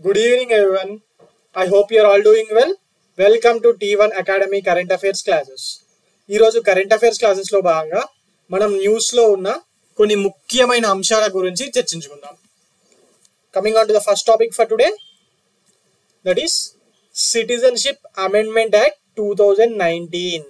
Good evening, everyone. I hope you're all doing well. Welcome to T one academy current affairs classes ఈరోజు current affairs క్లాసెస్లో భాగంగా మనం న్యూస్లో ఉన్న కొన్ని ముఖ్యమైన అంశాల గురించి చర్చించుకుందాం coming on to the first topic for today that is citizenship amendment act two thousand nineteen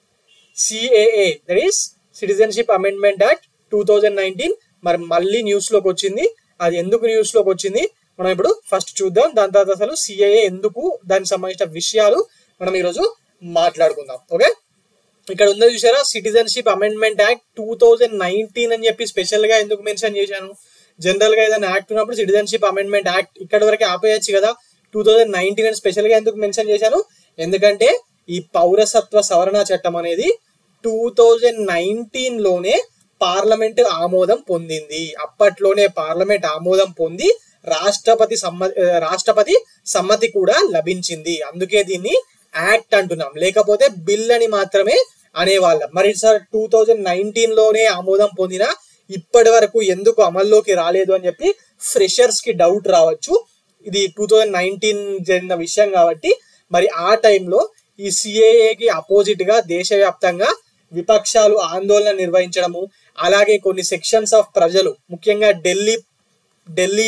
CAA that is citizenship amendment act two thousand nineteen మరి మళ్ళీ న్యూస్లోకి వచ్చింది అది ఎందుకు న్యూస్లోకి వచ్చింది మనం ఇప్పుడు ఫస్ట్ చూద్దాం దాని తర్వాత అసలు సిఏఏ ఎందుకు దానికి సంబంధించిన విషయాలు మనం ఈరోజు మాట్లాడుకుందాం ఓకే ఇక్కడ ఉందో చూసారా citizenship amendment act two thousand nineteen అని చెప్పి స్పెషల్ గా ఎందుకు మెన్షన్ చేశాను జనరల్ గా ఏదైనా యాక్ట్ ఉన్నప్పుడు సిటిజన్షిప్ అమెండ్మెంట్ యాక్ట్ ఇక్కడ వరకు ఆపేయచ్చు కదా టూ థౌజండ్ నైన్టీన్ అని స్పెషల్ గా ఎందుకు మెన్షన్ చేశాను ఎందుకంటే ఈ పౌరసత్వ సవరణ చట్టం అనేది టూ థౌజండ్ నైన్టీన్ లోనే పార్లమెంట్ ఆమోదం పొందింది అప్పట్లోనే పార్లమెంట్ ఆమోదం పొంది రాష్ట్రపతి సమ్మ రాష్ట్రపతి సమ్మతి కూడా లభించింది అందుకే దీన్ని యాక్ట్ అంటున్నాం లేకపోతే బిల్ అని మాత్రమే అనేవాళ్ళం మరి సార్ టూ థౌజండ్ నైన్టీన్ లోనే ఆమోదం పొందిన ఇప్పటి వరకు ఎందుకు అమల్లోకి రాలేదు అని చెప్పి ఫ్రెషర్స్ కి డౌట్ రావచ్చు ఇది టూ థౌజండ్ నైన్టీన్ జరిగిన విషయం కాబట్టి మరి ఆ టైంలో ఈ సిఏఏకి అపోజిట్ గా దేశవ్యాప్తంగా విపక్షాలు ఆందోళన నిర్వహించడము అలాగే కొన్ని సెక్షన్స్ ఆఫ్ ప్రజలు ముఖ్యంగా ఢిల్లీ ఢిల్లీ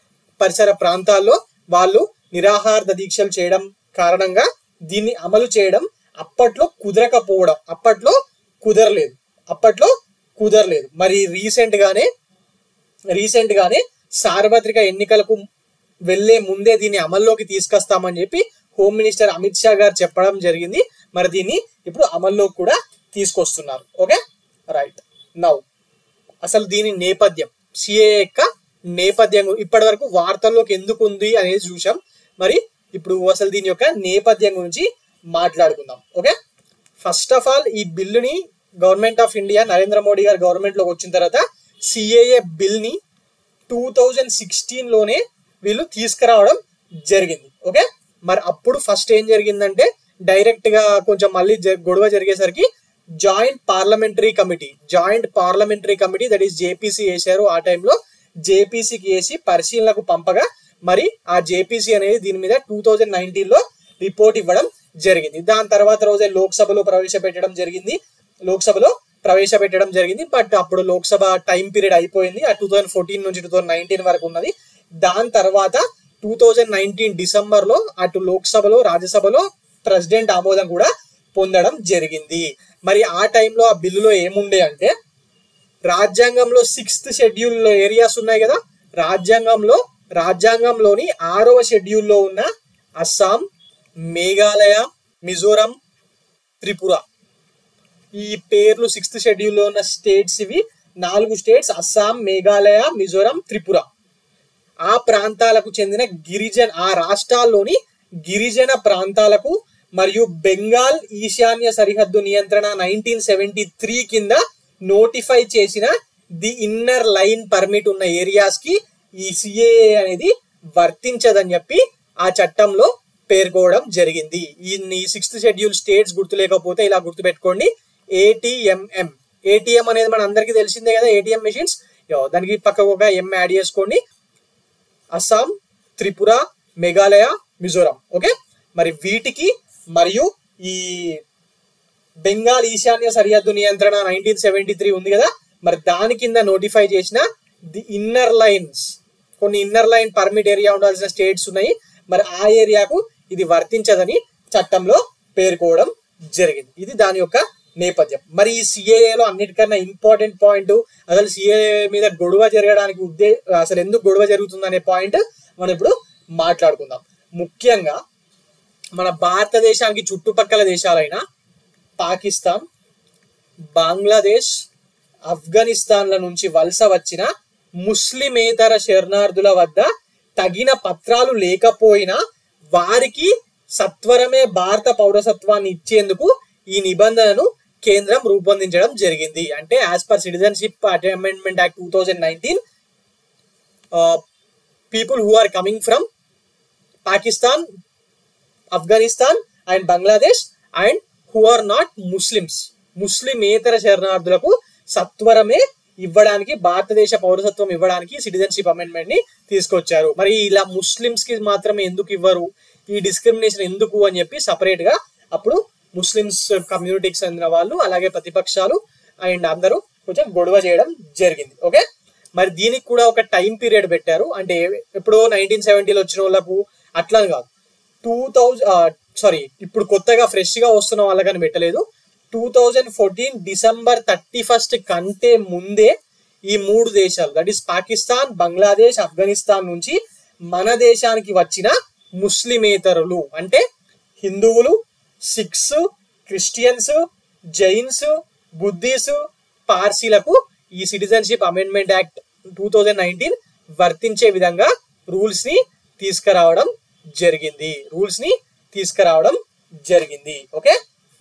పరిసర ప్రాంతాల్లో వాళ్ళు నిరాహార దీక్షలు చేయడం కారణంగా దీన్ని అమలు చేయడం అప్పట్లో కుదరకపోవడం అప్పట్లో కుదరలేదు అప్పట్లో కుదరలేదు మరి రీసెంట్ గానే రీసెంట్ గానే సార్వత్రిక ఎన్నికలకు వెళ్లే ముందే దీన్ని అమల్లోకి తీసుకొస్తామని చెప్పి హోమ్ మినిస్టర్ అమిత్ షా గారు చెప్పడం జరిగింది మరి దీన్ని ఇప్పుడు అమల్లోకి కూడా తీసుకొస్తున్నారు ఓకే రైట్ నౌ అసలు దీని నేపథ్యం సిఏ యొక్క నేపథ్యం ఇప్పటి వరకు వార్తల్లోకి ఎందుకు ఉంది అనేది చూసాం మరి ఇప్పుడు అసలు దీని యొక్క నేపథ్యం గురించి మాట్లాడుకుందాం ఓకే ఫస్ట్ ఆఫ్ ఆల్ ఈ బిల్లుని government of India Narendra Modi garu government లోకి వచ్చిన తర్వాత సిఏఏ బిల్ ని టూ థౌజండ్ సిక్స్టీన్ లోనే వీళ్ళు తీసుకురావడం జరిగింది ఓకే మరి అప్పుడు ఫస్ట్ ఏం జరిగిందంటే డైరెక్ట్ గా కొంచెం మళ్ళీ జ- గొడవ జరిగేసరికి joint parliamentary committee joint parliamentary committee that is JPC వేశారు ఆ టైంలో జేపీసీకి వేసి పరిశీలనకు పంపగా మరి ఆ జేపీసీ అనేది దీని మీద టూ థౌజండ్ నైన్టీన్ లో రిపోర్ట్ ఇవ్వడం జరిగింది దాని తర్వాత రోజే లోక్సభలో ప్రవేశపెట్టడం జరిగింది లోక్సభలో ప్రవేశపెట్టడం జరిగింది బట్ అప్పుడు లోక్సభ టైం పీరియడ్ అయిపోయింది ఆ టూ థౌజండ్ ఫోర్టీన్ నుంచి టూ థౌజండ్ నైన్టీన్ వరకు ఉన్నది దాని తర్వాత టూ థౌజండ్ నైన్టీన్ డిసెంబర్ లో అటు లోక్సభలో రాజ్యసభలో ప్రెసిడెంట్ ఆమోదం కూడా పొందడం జరిగింది మరి ఆ టైంలో ఆ బిల్లులో ఏముండే అంటే రాజ్యాంగంలో సిక్స్త్ షెడ్యూల్ ఏరియాస్ ఉన్నాయి కదా రాజ్యాంగంలో రాజ్యాంగంలోని ఆరవ షెడ్యూల్లో ఉన్న అస్సాం మేఘాలయ మిజోరం త్రిపుర ఈ పేర్లు సిక్స్త్ షెడ్యూల్లో ఉన్న స్టేట్స్ ఇవి నాలుగు స్టేట్స్ అస్సాం మేఘాలయ మిజోరం త్రిపుర ఆ ప్రాంతాలకు చెందిన గిరిజన ఆ రాష్ట్రాల్లోని గిరిజన ప్రాంతాలకు మరియు బెంగాల్ ఈశాన్య సరిహద్దు నియంత్రణ నైన్టీన్ సెవెంటీ త్రీ కింద నోటిఫై చేసిన ది ఇన్నర్ లైన్ పర్మిట్ ఉన్న ఏరియాస్ కి ఈ సిఏఏ అనేది వర్తించదని చెప్పి ఆ చట్టంలో పేర్కోవడం జరిగింది ఈ ఈ సిక్స్త్ షెడ్యూల్ స్టేట్స్ గుర్తులేకపోతే ఇలా గుర్తుపెట్టుకోండి ఏటీఎంఎం ఏటీఎం అనేది మన అందరికీ తెలిసిందే కదా ఏటీఎం మెషిన్స్ దానికి పక్కకు ఒక ఎం యాడ్ చేసుకోండి అస్సాం త్రిపుర మేఘాలయ మిజోరం ఓకే మరి వీటికి మరియు ఈ బెంగాల్ ఈశాన్య సరిహద్దు నియంత్రణ నైన్టీన్ సెవెంటీ త్రీ ఉంది కదా మరి దాని కింద నోటిఫై చేసిన ది ఇన్నర్ లైన్స్ కొన్ని ఇన్నర్ లైన్ పర్మిట్ ఏరియా ఉండాల్సిన స్టేట్స్ ఉన్నాయి మరి ఆ ఏరియాకు ఇది వర్తించదని చట్టంలో పేర్కోవడం జరిగింది ఇది దాని యొక్క నేపథ్యం మరి ఈ సిఏఏలో అన్నిటికన్నా ఇంపార్టెంట్ పాయింట్ అసలు సిఏఏ మీద గొడవ జరగడానికి ఉద్దే అసలు ఎందుకు గొడవ జరుగుతుంది అనే పాయింట్ మనం ఇప్పుడు మాట్లాడుకుందాం ముఖ్యంగా మన భారతదేశానికి చుట్టుపక్కల దేశాలైన పాకిస్తాన్ బంగ్లాదేశ్ ఆఫ్ఘనిస్తాన్ల నుంచి వలస వచ్చిన ముస్లిమేతర శరణార్థుల వద్ద తగిన పత్రాలు లేకపోయినా వారికి సత్వరమే భారత పౌరసత్వాన్ని ఇచ్చేందుకు ఈ నిబంధనను కేంద్రం రూపొందించడం జరిగింది అంటే as per citizenship amendment act two thousand nineteen people who are coming from Pakistan Afghanistan and Bangladesh and who are not Muslims ముస్లిమేతర శరణార్థులకు సత్వరమే ఇవ్వడానికి భారతదేశ పౌరసత్వం ఇవ్వడానికి సిటిజన్షిప్ అమెండ్మెంట్ ని తీసుకొచ్చారు మరి ఇలా ముస్లిమ్స్ కి మాత్రమే ఎందుకు ఇవ్వరు ఈ డిస్క్రిమినేషన్ ఎందుకు అని చెప్పి సపరేట్ గా అప్పుడు ముస్లిమ్స్ కమ్యూనిటీకి చెందిన వాళ్ళు అలాగే ప్రతిపక్షాలు అండ్ అందరూ కొంచెం గొడవ చేయడం జరిగింది ఓకే మరి దీనికి కూడా ఒక టైం పీరియడ్ పెట్టారు అంటే ఎప్పుడో నైన్టీన్ సెవెంటీలో వచ్చిన వాళ్ళకు అట్లా అని కాదు టూ థౌజండ్ సారీ ఇప్పుడు కొత్తగా ఫ్రెష్ గా వస్తున్న వాళ్ళకని పెట్టలేదు two thousand fourteen December thirty first కంటే ముందే ఈ మూడు దేశాలు దట్ ఈస్ పాకిస్తాన్ బంగ్లాదేశ్ ఆఫ్ఘనిస్తాన్ నుంచి మన దేశానికి వచ్చిన ముస్లిమేతరులు అంటే హిందువులు సిఖ్స్ క్రిస్టియన్స్ జైన్స్ బుద్ధిస్ పార్సీలకు ఈ citizenship amendment act two thousand nineteen వర్తించే విధంగా రూల్స్ ని తీసుకురావడం జరిగింది రూల్స్ ని తీసుకురావడం జరిగింది ఓకే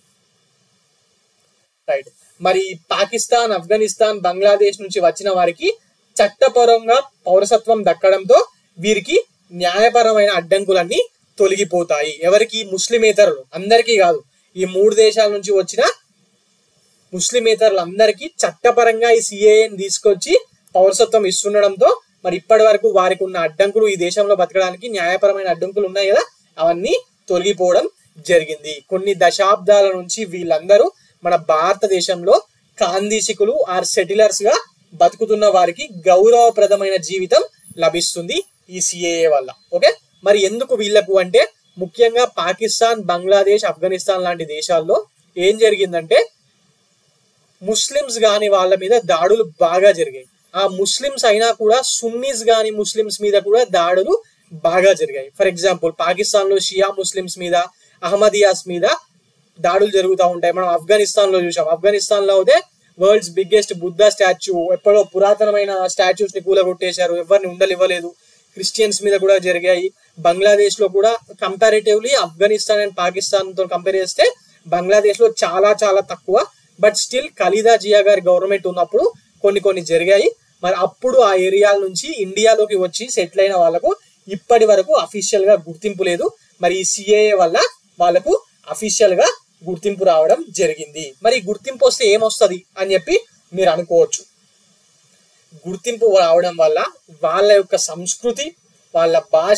రైట్ మరి పాకిస్తాన్ ఆఫ్ఘనిస్తాన్ బంగ్లాదేశ్ నుంచి వచ్చిన వారికి చట్టపరంగా పౌరసత్వం దక్కడంతో వీరికి న్యాయపరమైన అడ్డంకులన్నీ తొలగిపోతాయి ఎవరికి ముస్లిమేతరులు అందరికీ కాదు ఈ మూడు దేశాల నుంచి వచ్చిన ముస్లిమేతరులందరికీ చట్టపరంగా ఈ సిఏఎన్ తీసుకొచ్చి పౌరసత్వం ఇస్తుండడంతో మరి ఇప్పటి వరకు వారికి ఉన్న అడ్డంకులు ఈ దేశంలో బతకడానికి న్యాయపరమైన అడ్డంకులు ఉన్నాయి కదా అవన్నీ తొలగిపోవడం జరిగింది కొన్ని దశాబ్దాల నుంచి వీళ్ళందరూ మన భారతదేశంలో కాందీసికులు ఆర్ సెటిలర్స్ గా బతుకుతున్న వారికి గౌరవప్రదమైన జీవితం లభిస్తుంది ఈ సిఏఏ వల్ల ఓకే మరి ఎందుకు వీళ్ళకు అంటే ముఖ్యంగా పాకిస్తాన్ బంగ్లాదేశ్ ఆఫ్ఘనిస్తాన్ లాంటి దేశాల్లో ఏం జరిగిందంటే ముస్లిమ్స్ గాని వాళ్ళ మీద దాడులు బాగా జరిగాయి ఆ ముస్లిమ్స్ అయినా కూడా సున్నీస్ గాని ముస్లిమ్స్ మీద కూడా దాడులు బాగా జరిగాయి ఫర్ ఎగ్జాంపుల్ పాకిస్తాన్ లో షియా ముస్లిమ్స్ మీద అహ్మదియాస్ మీద దాడులు జరుగుతూ ఉంటాయి మనం ఆఫ్ఘనిస్తాన్ లో చూసాం ఆఫ్ఘనిస్తాన్ లో అయితే వరల్డ్స్ బిగ్గెస్ట్ బుద్ధ స్టాచ్యూ ఎప్పుడో పురాతనమైన స్టాచ్యూస్ ని కూలగొట్టేశారు ఎవరిని ఉండలివ్వలేదు క్రిస్టియన్స్ మీద కూడా జరిగాయి బంగ్లాదేశ్ లో కూడా కంపారిటివ్లీ ఆఫ్ఘనిస్తాన్ అండ్ పాకిస్తాన్ తో కంపేర్ చేస్తే బంగ్లాదేశ్ లో చాలా చాలా తక్కువ బట్ స్టిల్ ఖలీదా జియా గారి గవర్నమెంట్ ఉన్నప్పుడు కొన్ని కొన్ని జరిగాయి మరి అప్పుడు ఆ ఏరియాల నుంచి ఇండియాలోకి వచ్చి సెటిల్ అయిన వాళ్ళకు ఇప్పటి వరకు అఫీషియల్ గా గుర్తింపు లేదు మరి ఈ సిఏఏ వల్ల వాళ్ళకు అఫీషియల్ గా గుర్తింపు రావడం జరిగింది మరి ఈ గుర్తింపు వస్తే ఏమొస్తుంది అని చెప్పి మీరు అనుకోవచ్చు గుర్తింపు రావడం వల్ల వాళ్ళ యొక్క సంస్కృతి వాళ్ళ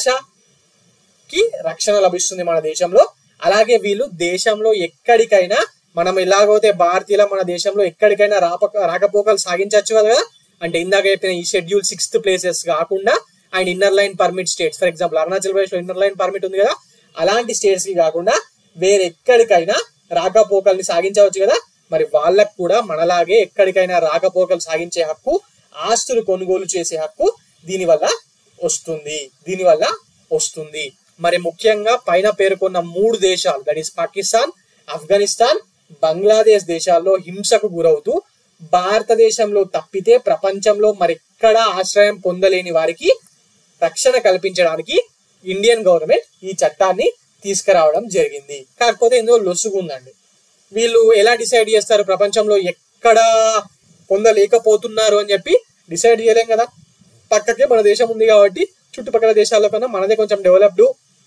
భాషకి రక్షణ లభిస్తుంది మన దేశంలో అలాగే వీళ్ళు దేశంలో ఎక్కడికైనా మనం ఎలాగైతే భారతీయుల మన దేశంలో ఎక్కడికైనా రాప రాకపోకలు సాగించవచ్చు కదా అంటే ఇందాక చెప్పిన ఈ షెడ్యూల్ సిక్స్త్ ప్లేసెస్ కాకుండా and inner line permit states for example Arunachal Pradesh లో ఇన్నర్ లైన్ పర్మిట్ ఉంది కదా అలాంటి స్టేట్స్ కి కాకుండా వేరే ఎక్కడికైనా రాకపోకల్ని సాగించవచ్చు కదా మరి వాళ్ళకు కూడా మనలాగే ఎక్కడికైనా రాకపోకలు సాగించే హక్కు ఆస్తులు కొనుగోలు చేసే హక్కు దీనివల్ల వస్తుంది దీనివల్ల వస్తుంది మరి ముఖ్యంగా పైన పేర్కొన్న మూడు దేశాలు దట్ ఈస్ పాకిస్తాన్ ఆఫ్ఘనిస్తాన్ బంగ్లాదేశ్ దేశాల్లో హింసకు గురవుతూ భారతదేశంలో తప్పితే ప్రపంచంలో మరెక్కడా ఆశ్రయం పొందలేని వారికి రక్షణ కల్పించడానికి ఇండియన్ గవర్నమెంట్ ఈ చట్టాన్ని తీసుకురావడం జరిగింది కాకపోతే ఇందులో లొసుగుందండి వీళ్ళు ఎలా డిసైడ్ చేస్తారు ప్రపంచంలో ఎక్కడ పొందలేకపోతున్నారు అని చెప్పి డిసైడ్ చేయలేం కదా పక్కకే మన దేశం ఉంది కాబట్టి చుట్టుపక్కల దేశాల కన్నా మనదే కొంచెం డెవలప్డ్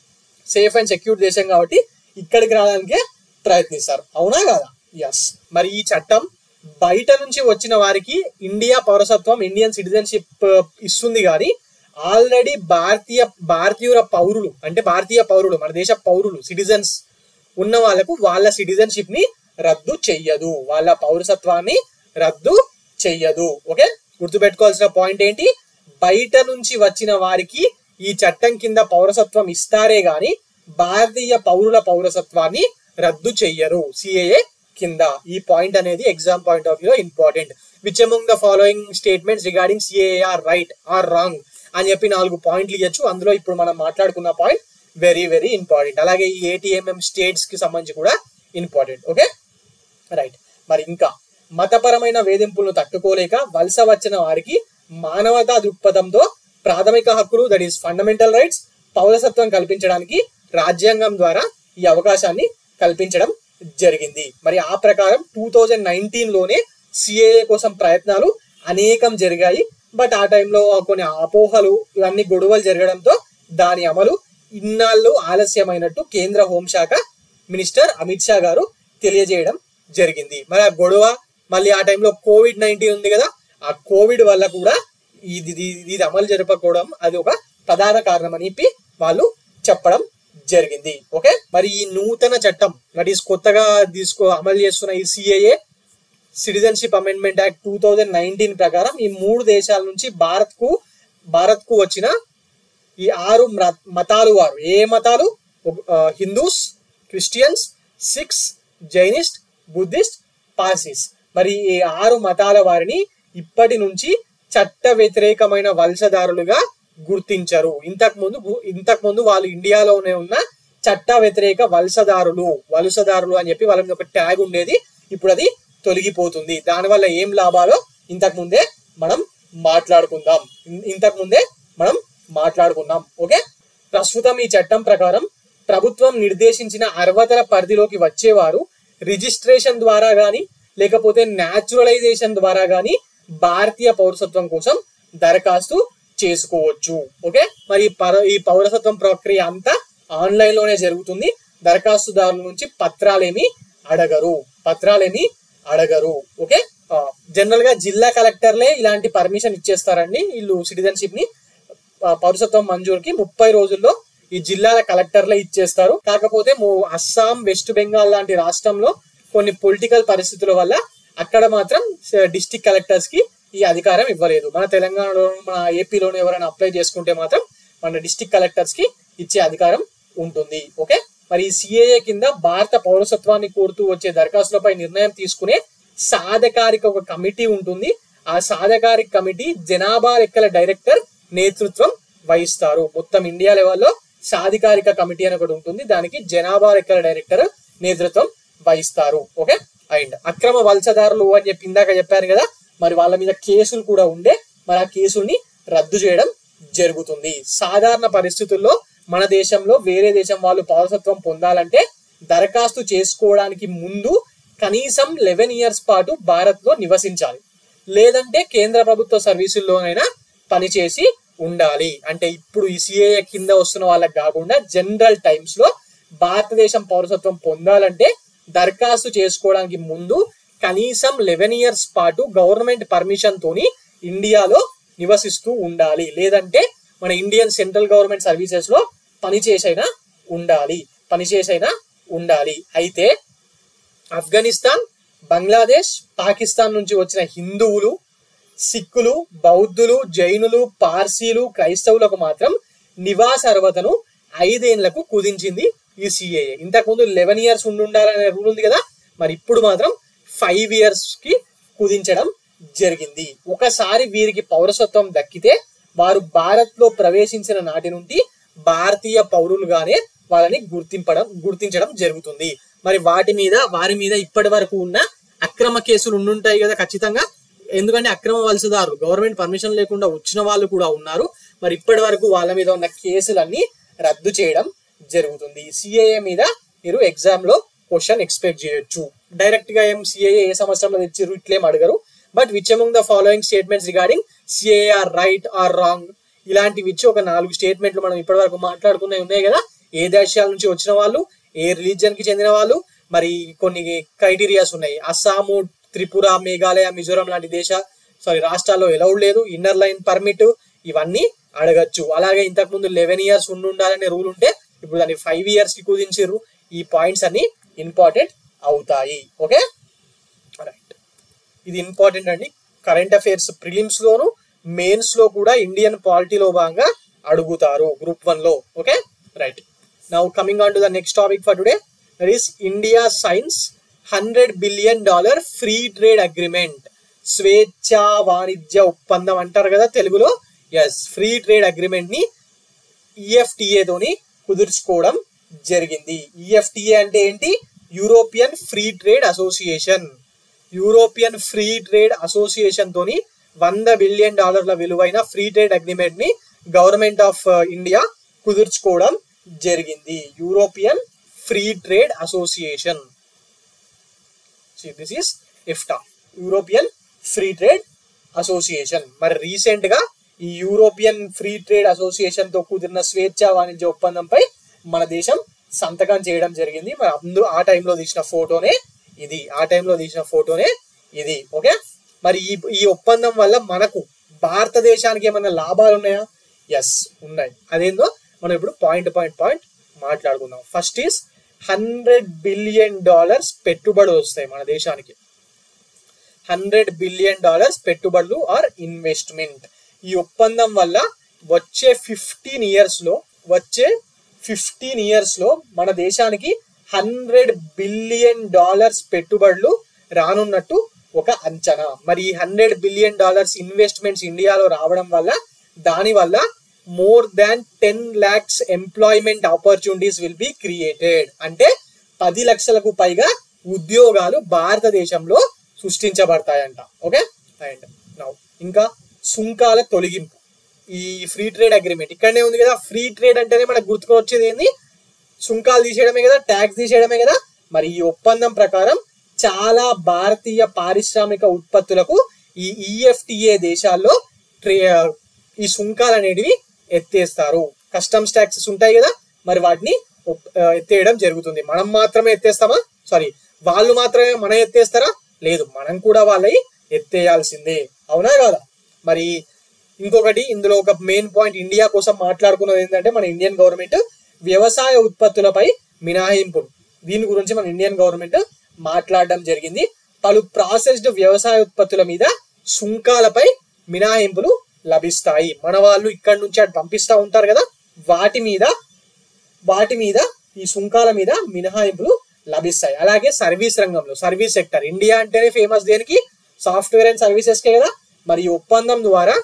సేఫ్ అండ్ సెక్యూర్ దేశం కాబట్టి ఇక్కడికి రావడానికే ప్రయత్నిస్తారు అవునా కదా ఎస్ మరి ఈ చట్టం బయట నుంచి వచ్చిన వారికి ఇండియా పౌరసత్వం ఇండియన్ సిటిజన్షిప్ ఇస్తుంది కానీ ఆల్రెడీ భారతీయ భారతీయుల పౌరులు అంటే భారతీయ పౌరులు మన దేశ పౌరులు సిటిజన్స్ ఉన్న వాళ్ళకు వాళ్ళ సిటిజన్షిప్ ని రద్దు చెయ్యదు వాళ్ళ పౌరసత్వాన్ని రద్దు చెయ్యదు ఓకే గుర్తుపెట్టుకోవాల్సిన పాయింట్ ఏంటి బయట నుంచి వచ్చిన వారికి ఈ చట్టం కింద పౌరసత్వం ఇస్తారే గాని భారతీయ పౌరుల పౌరసత్వాన్ని రద్దు చెయ్యరు సిఏఏ కింద ఈ పాయింట్ అనేది exam point of view important which among the following statements regarding CAA are right or wrong అని చెప్పి నాలుగు పాయింట్లు ఇవ్వచ్చు అందులో ఇప్పుడు మనం మాట్లాడుకున్న పాయింట్ వెరీ వెరీ ఇంపార్టెంట్ అలాగే ఈ ఏటీఎంఎం స్టేట్స్ కి సంబంధించి కూడా ఇంపార్టెంట్ ఓకే రైట్ మరి ఇంకా మతపరమైన వేధింపులను తట్టుకోలేక వలస వచ్చిన వారికి మానవతా దృక్పథంతో ప్రాథమిక హక్కులు దట్ ఈస్ ఫండమెంటల్ రైట్స్ పౌరసత్వం కల్పించడానికి రాజ్యాంగం ద్వారా ఈ అవకాశాన్ని కల్పించడం జరిగింది మరి ఆ ప్రకారం టూ థౌజండ్ నైన్టీన్ లోనే సిఏఏ కోసం ప్రయత్నాలు అనేకం జరిగాయి బట్ ఆ టైంలో కొన్ని అపోహలు ఇవన్నీ గొడవలు జరగడంతో దాని అమలు ఇన్నాళ్ళు ఆలస్యమైనట్టు కేంద్ర హోంశాఖ మినిస్టర్ అమిత్ షా గారు తెలియజేయడం జరిగింది మరి ఆ గొడవ మళ్ళీ ఆ టైంలో కోవిడ్ నైన్టీన్ ఉంది కదా ఆ కోవిడ్ వల్ల కూడా ఇది ఇది- ఇది అమలు జరపకపోవడం అది ఒక ప్రధాన కారణం అని చెప్పి వాళ్ళు చెప్పడం జరిగింది ఓకే మరి ఈ నూతన చట్టం దట్ ఈస్ కొత్తగా తీసుకో అమలు చేస్తున్న ఈ CAA citizenship amendment act two thousand nineteen ప్రకారం ఈ మూడు దేశాల నుంచి భారత్ కు భారత్ కు వచ్చిన ఈ ఆరు మ్ర- మతాలు వారు ఏ మతాలు ఒక- ఆ, Hindus Christians Sikhs Jainist Buddhist Parsis మరి ఈ ఆరు మతాల వారిని ఇప్పటి నుంచి చట్ట వ్యతిరేకమైన వలసదారులుగా గుర్తించరు ఇంతకు ముందు గు- ఇంతకు ముందు వాళ్ళు ఇండియాలోనే ఉన్న చట్ట వ్యతిరేక వలసదారులు వలసదారులు అని చెప్పి వాళ్ళ మీద ఒక ట్యాగ్ ఉండేది ఇప్పుడు అది తొలగిపోతుంది దానివల్ల ఏం లాభాలో ఇంతకు ముందే మనం మాట్లాడుకుందాం ఇన్- ఇంతకు ముందే మనం మాట్లాడుకున్నాం ఓకే ప్రస్తుతం ఈ చట్టం ప్రకారం ప్రభుత్వం నిర్దేశించిన అర్హతల పరిధిలోకి వచ్చేవారు రిజిస్ట్రేషన్ ద్వారా గాని లేకపోతే న్యాచురలైజేషన్ ద్వారా గాని భారతీయ పౌరసత్వం కోసం దరఖాస్తు చేసుకోవచ్చు ఓకే మరి ఈ పర ఈ పౌరసత్వం ప్రక్రియ అంతా ఆన్లైన్ లోనే జరుగుతుంది దరఖాస్తుదారుల నుంచి పత్రాలేమి అడగరు పత్రాలేమి అడగరు ఓకే జనరల్ గా జిల్లా కలెక్టర్లే ఇలాంటి పర్మిషన్ ఇచ్చేస్తారండి వీళ్ళు సిటిజన్షిప్ ని ఆ, పౌరసత్వం మంజూరుకి ముప్పై రోజుల్లో ఈ జిల్లాల కలెక్టర్లే ఇచ్చేస్తారు కాకపోతే మో- అస్సాం వెస్ట్ బెంగాల్ లాంటి రాష్ట్రంలో కొన్ని పొలిటికల్ పరిస్థితుల వల్ల అక్కడ మాత్రం డిస్టిక్ కలెక్టర్స్ కి ఈ అధికారం ఇవ్వలేదు మన తెలంగాణలో మన ఏపీలోనే ఎవరైనా అప్లై చేసుకుంటే మాత్రం మన డిస్టిక్ కలెక్టర్స్ కి ఇచ్చే అధికారం ఉంటుంది ఓకే మరి ఈ సిఏఏ కింద భారత పౌరసత్వాన్ని కోరుతూ వచ్చే దరఖాస్తులపై నిర్ణయం తీసుకునే సాధకారిక ఒక కమిటీ ఉంటుంది ఆ సాధకారిక కమిటీ జనాభా లెక్కల డైరెక్టర్ నేతృత్వం వహిస్తారు మొత్తం ఇండియా లెవెల్లో సాధికారిక కమిటీ అని ఒకటి ఉంటుంది దానికి జనాభా లెక్కల డైరెక్టర్ నేతృత్వం వహిస్తారు ఓకే అండ్ అక్రమ వలసదారులు అని చెప్పి ఇందాక చెప్పాను కదా మరి వాళ్ళ మీద కేసులు కూడా ఉండే మరి ఆ కేసుల్ని రద్దు చేయడం జరుగుతుంది సాధారణ పరిస్థితుల్లో మన దేశంలో వేరే దేశం వాళ్ళు పౌరసత్వం పొందాలంటే దరఖాస్తు చేసుకోవడానికి ముందు కనీసం లెవెన్ ఇయర్స్ పాటు భారత్ లో నివసించాలి లేదంటే కేంద్ర ప్రభుత్వ సర్వీసుల్లోనైనా పనిచేసి ఉండాలి అంటే ఇప్పుడు ఈ సిఏఏ కింద వస్తున్న వాళ్ళకి కాకుండా జనరల్ టైమ్స్ లో భారతదేశం పౌరసత్వం పొందాలంటే దరఖాస్తు చేసుకోవడానికి ముందు కనీసం లెవెన్ ఇయర్స్ పాటు గవర్నమెంట్ పర్మిషన్ తోని ఇండియాలో నివసిస్తూ ఉండాలి లేదంటే మన ఇండియన్ సెంట్రల్ గవర్నమెంట్ సర్వీసెస్ లో పనిచేసైనా ఉండాలి పనిచేసైనా ఉండాలి అయితే ఆఫ్ఘనిస్తాన్ బంగ్లాదేశ్ పాకిస్తాన్ నుంచి వచ్చిన హిందువులు సిక్కులు బౌద్ధులు జైనులు పార్సీలు క్రైస్తవులకు మాత్రం నివాస అర్హతను ఐదేళ్లకు కుదించింది ఈ సిఏఏ ఇంతకుముందు లెవెన్ ఇయర్స్ ఉండి ఉండాలనే రూల్ ఉంది కదా మరి ఇప్పుడు మాత్రం ఫైవ్ ఇయర్స్ కి కుదించడం జరిగింది ఒకసారి వీరికి పౌరసత్వం దక్కితే వారు భారత్ లో ప్రవేశించిన నాటి నుండి భారతీయ పౌరులుగానే వాళ్ళని గుర్తింపడం గుర్తించడం జరుగుతుంది మరి వాటి మీద వారి మీద ఇప్పటి వరకు ఉన్న అక్రమ కేసులు ఉండుంటాయి కదా ఖచ్చితంగా ఎందుకంటే అక్రమ వలసదారు గవర్నమెంట్ పర్మిషన్ లేకుండా వచ్చిన వాళ్ళు కూడా ఉన్నారు మరి ఇప్పటి వరకు వాళ్ళ మీద ఉన్న కేసులన్నీ రద్దు చేయడం జరుగుతుంది సిఏఏ మీద మీరు ఎగ్జామ్ లో క్వశ్చన్ ఎక్స్పెక్ట్ చేయొచ్చు డైరెక్ట్ గా ఏం సిఏఏ ఏ సంవత్సరంలో తెచ్చిర్రు ఇట్లేం అడగరు but which among the following statements regarding CAA are right or wrong ఇలాంటివి ఇచ్చి ఒక నాలుగు స్టేట్మెంట్లు మనం ఇప్పటి వరకు మాట్లాడుకున్నవి ఉన్నాయి కదా ఏ దేశాల నుంచి వచ్చిన వాళ్ళు ఏ రిలీజియన్ కి చెందిన వాళ్ళు మరి కొన్ని క్రైటీరియాస్ ఉన్నాయి అస్సాము త్రిపుర మేఘాలయ మిజోరం లాంటి దేశ సారీ రాష్ట్రాల్లో ఎలౌడ్ లేదు ఇన్నర్ లైన్ పర్మిట్ ఇవన్నీ అడగచ్చు అలాగే ఇంతకు ముందు లెవెన్ ఇయర్స్ ఉండి ఉండాలనే రూల్ ఉంటే ఇప్పుడు దాన్ని ఫైవ్ ఇయర్స్ కి కుదించారు ఈ పాయింట్స్ అన్ని ఇంపార్టెంట్ అవుతాయి ఓకే రైట్ ఇది ఇంపార్టెంట్ అండి కరెంట్ అఫైర్స్ ప్రిలిమ్స్ లోను మెయిన్స్ లో కూడా ఇండియన్ పాలిటీలో భాగంగా అడుగుతారు గ్రూప్ వన్ లో okay right now coming on to the next topic for today that is India signs hundred billion dollar free trade agreement స్వేచ్ఛా వాణిజ్య ఒప్పందం అంటారు కదా తెలుగులో ఎస్ ఫ్రీ ట్రేడ్ అగ్రిమెంట్ ని ఈఎఫ్టిఏ తోని కుదుర్చుకోవడం జరిగింది ఈఎఫ్టిఏ అంటే ఏంటి European free trade association European free trade association తోని వంద బిలియన్ డాలర్ల విలువైన ఫ్రీ ట్రేడ్ అగ్రిమెంట్ ని గవర్నమెంట్ ఆఫ్ ఇండియా కుదుర్చుకోవడం జరిగింది European free trade association this is EFTA European free trade association మరి రీసెంట్ గా ఈ యూరోపియన్ ఫ్రీ ట్రేడ్ అసోసియేషన్ తో కుదిరిన స్వేచ్ఛా వాణిజ్య ఒప్పందంపై మన దేశం సంతకం చేయడం జరిగింది మరి అందు ఆ టైంలో తీసిన ఫోటోనే ఇది ఆ టైంలో తీసిన ఫోటోనే ఇది ఓకే మరి ఈ ఈ ఒప్పందం వల్ల మనకు భారతదేశానికి ఏమైనా లాభాలు ఉన్నాయా ఎస్ ఉన్నాయి అదేందో మనం ఇప్పుడు పాయింట్ పాయింట్ పాయింట్ మాట్లాడుకుందాం first is hundred billion dollars పెట్టుబడులు వస్తాయి మన దేశానికి హండ్రెడ్ బిలియన్ డాలర్స్ పెట్టుబడులు ఆర్ ఇన్వెస్ట్మెంట్ ఈ ఒప్పందం వల్ల వచ్చే ఫిఫ్టీన్ ఇయర్స్ లో వచ్చే ఫిఫ్టీన్ ఇయర్స్ లో మన దేశానికి హండ్రెడ్ బిలియన్ డాలర్స్ పెట్టుబడులు రానున్నట్టు ఒక అంచనా మరి ఈ హండ్రెడ్ బిలియన్ డాలర్స్ ఇన్వెస్ట్మెంట్స్ ఇండియాలో రావడం వల్ల దాని వల్ల more than ten lakhs employment opportunities will be created అంటే పది లక్షలకు పైగా ఉద్యోగాలు భారతదేశంలో సృష్టించబడతాయంట ఓకే అండ్ నౌ ఇంకా సుంకాల తొలగింపు ఈ ఫ్రీ ట్రేడ్ అగ్రిమెంట్ ఇక్కడనే ఉంది కదా ఫ్రీ ట్రేడ్ అంటేనే మనకు గుర్తుకొచ్చేది ఏంది సుంకాలు తీసేయడమే కదా ట్యాక్స్ తీసేయడమే కదా మరి ఈ ఒప్పందం ప్రకారం చాలా భారతీయ పారిశ్రామిక ఉత్పత్తులకు ఈ ఈఎఫ్టిఏ దేశాల్లో ట్రే ఈ సుంకాలు అనేటివి ఎత్తేస్తారు కస్టమ్స్ ట్యాక్సెస్ ఉంటాయి కదా మరి వాటిని ఒప్- ఆ, ఎత్తేయడం జరుగుతుంది మనం మాత్రమే ఎత్తేస్తామా సారీ వాళ్ళు మాత్రమే మనం ఎత్తేస్తారా లేదు మనం కూడా వాళ్ళవి ఎత్తేయాల్సిందే అవునా కదా మరి ఇంకొకటి ఇందులో ఒక మెయిన్ పాయింట్ ఇండియా కోసం మాట్లాడుకున్నది ఏంటంటే మన ఇండియన్ గవర్నమెంట్ వ్యవసాయ ఉత్పత్తులపై మినహాయింపులు దీని గురించి మన ఇండియన్ గవర్నమెంట్ మాట్లాడడం జరిగింది పలు ప్రాసెస్డ్ వ్యవసాయ ఉత్పత్తుల మీద సుంకాలపై మినహాయింపులు లభిస్తాయి మన వాళ్ళు ఇక్కడ నుంచి అటు పంపిస్తా ఉంటారు కదా వాటి మీద వాటి మీద ఈ సుంకాల మీద మినహాయింపులు లభిస్తాయి అలాగే సర్వీస్ రంగంలో సర్వీస్ సెక్టర్ ఇండియా అంటేనే ఫేమస్ దేనికి సాఫ్ట్వేర్ అండ్ సర్వీసెస్ కే కదా మరి ఈ ఒప్పందం ద్వారా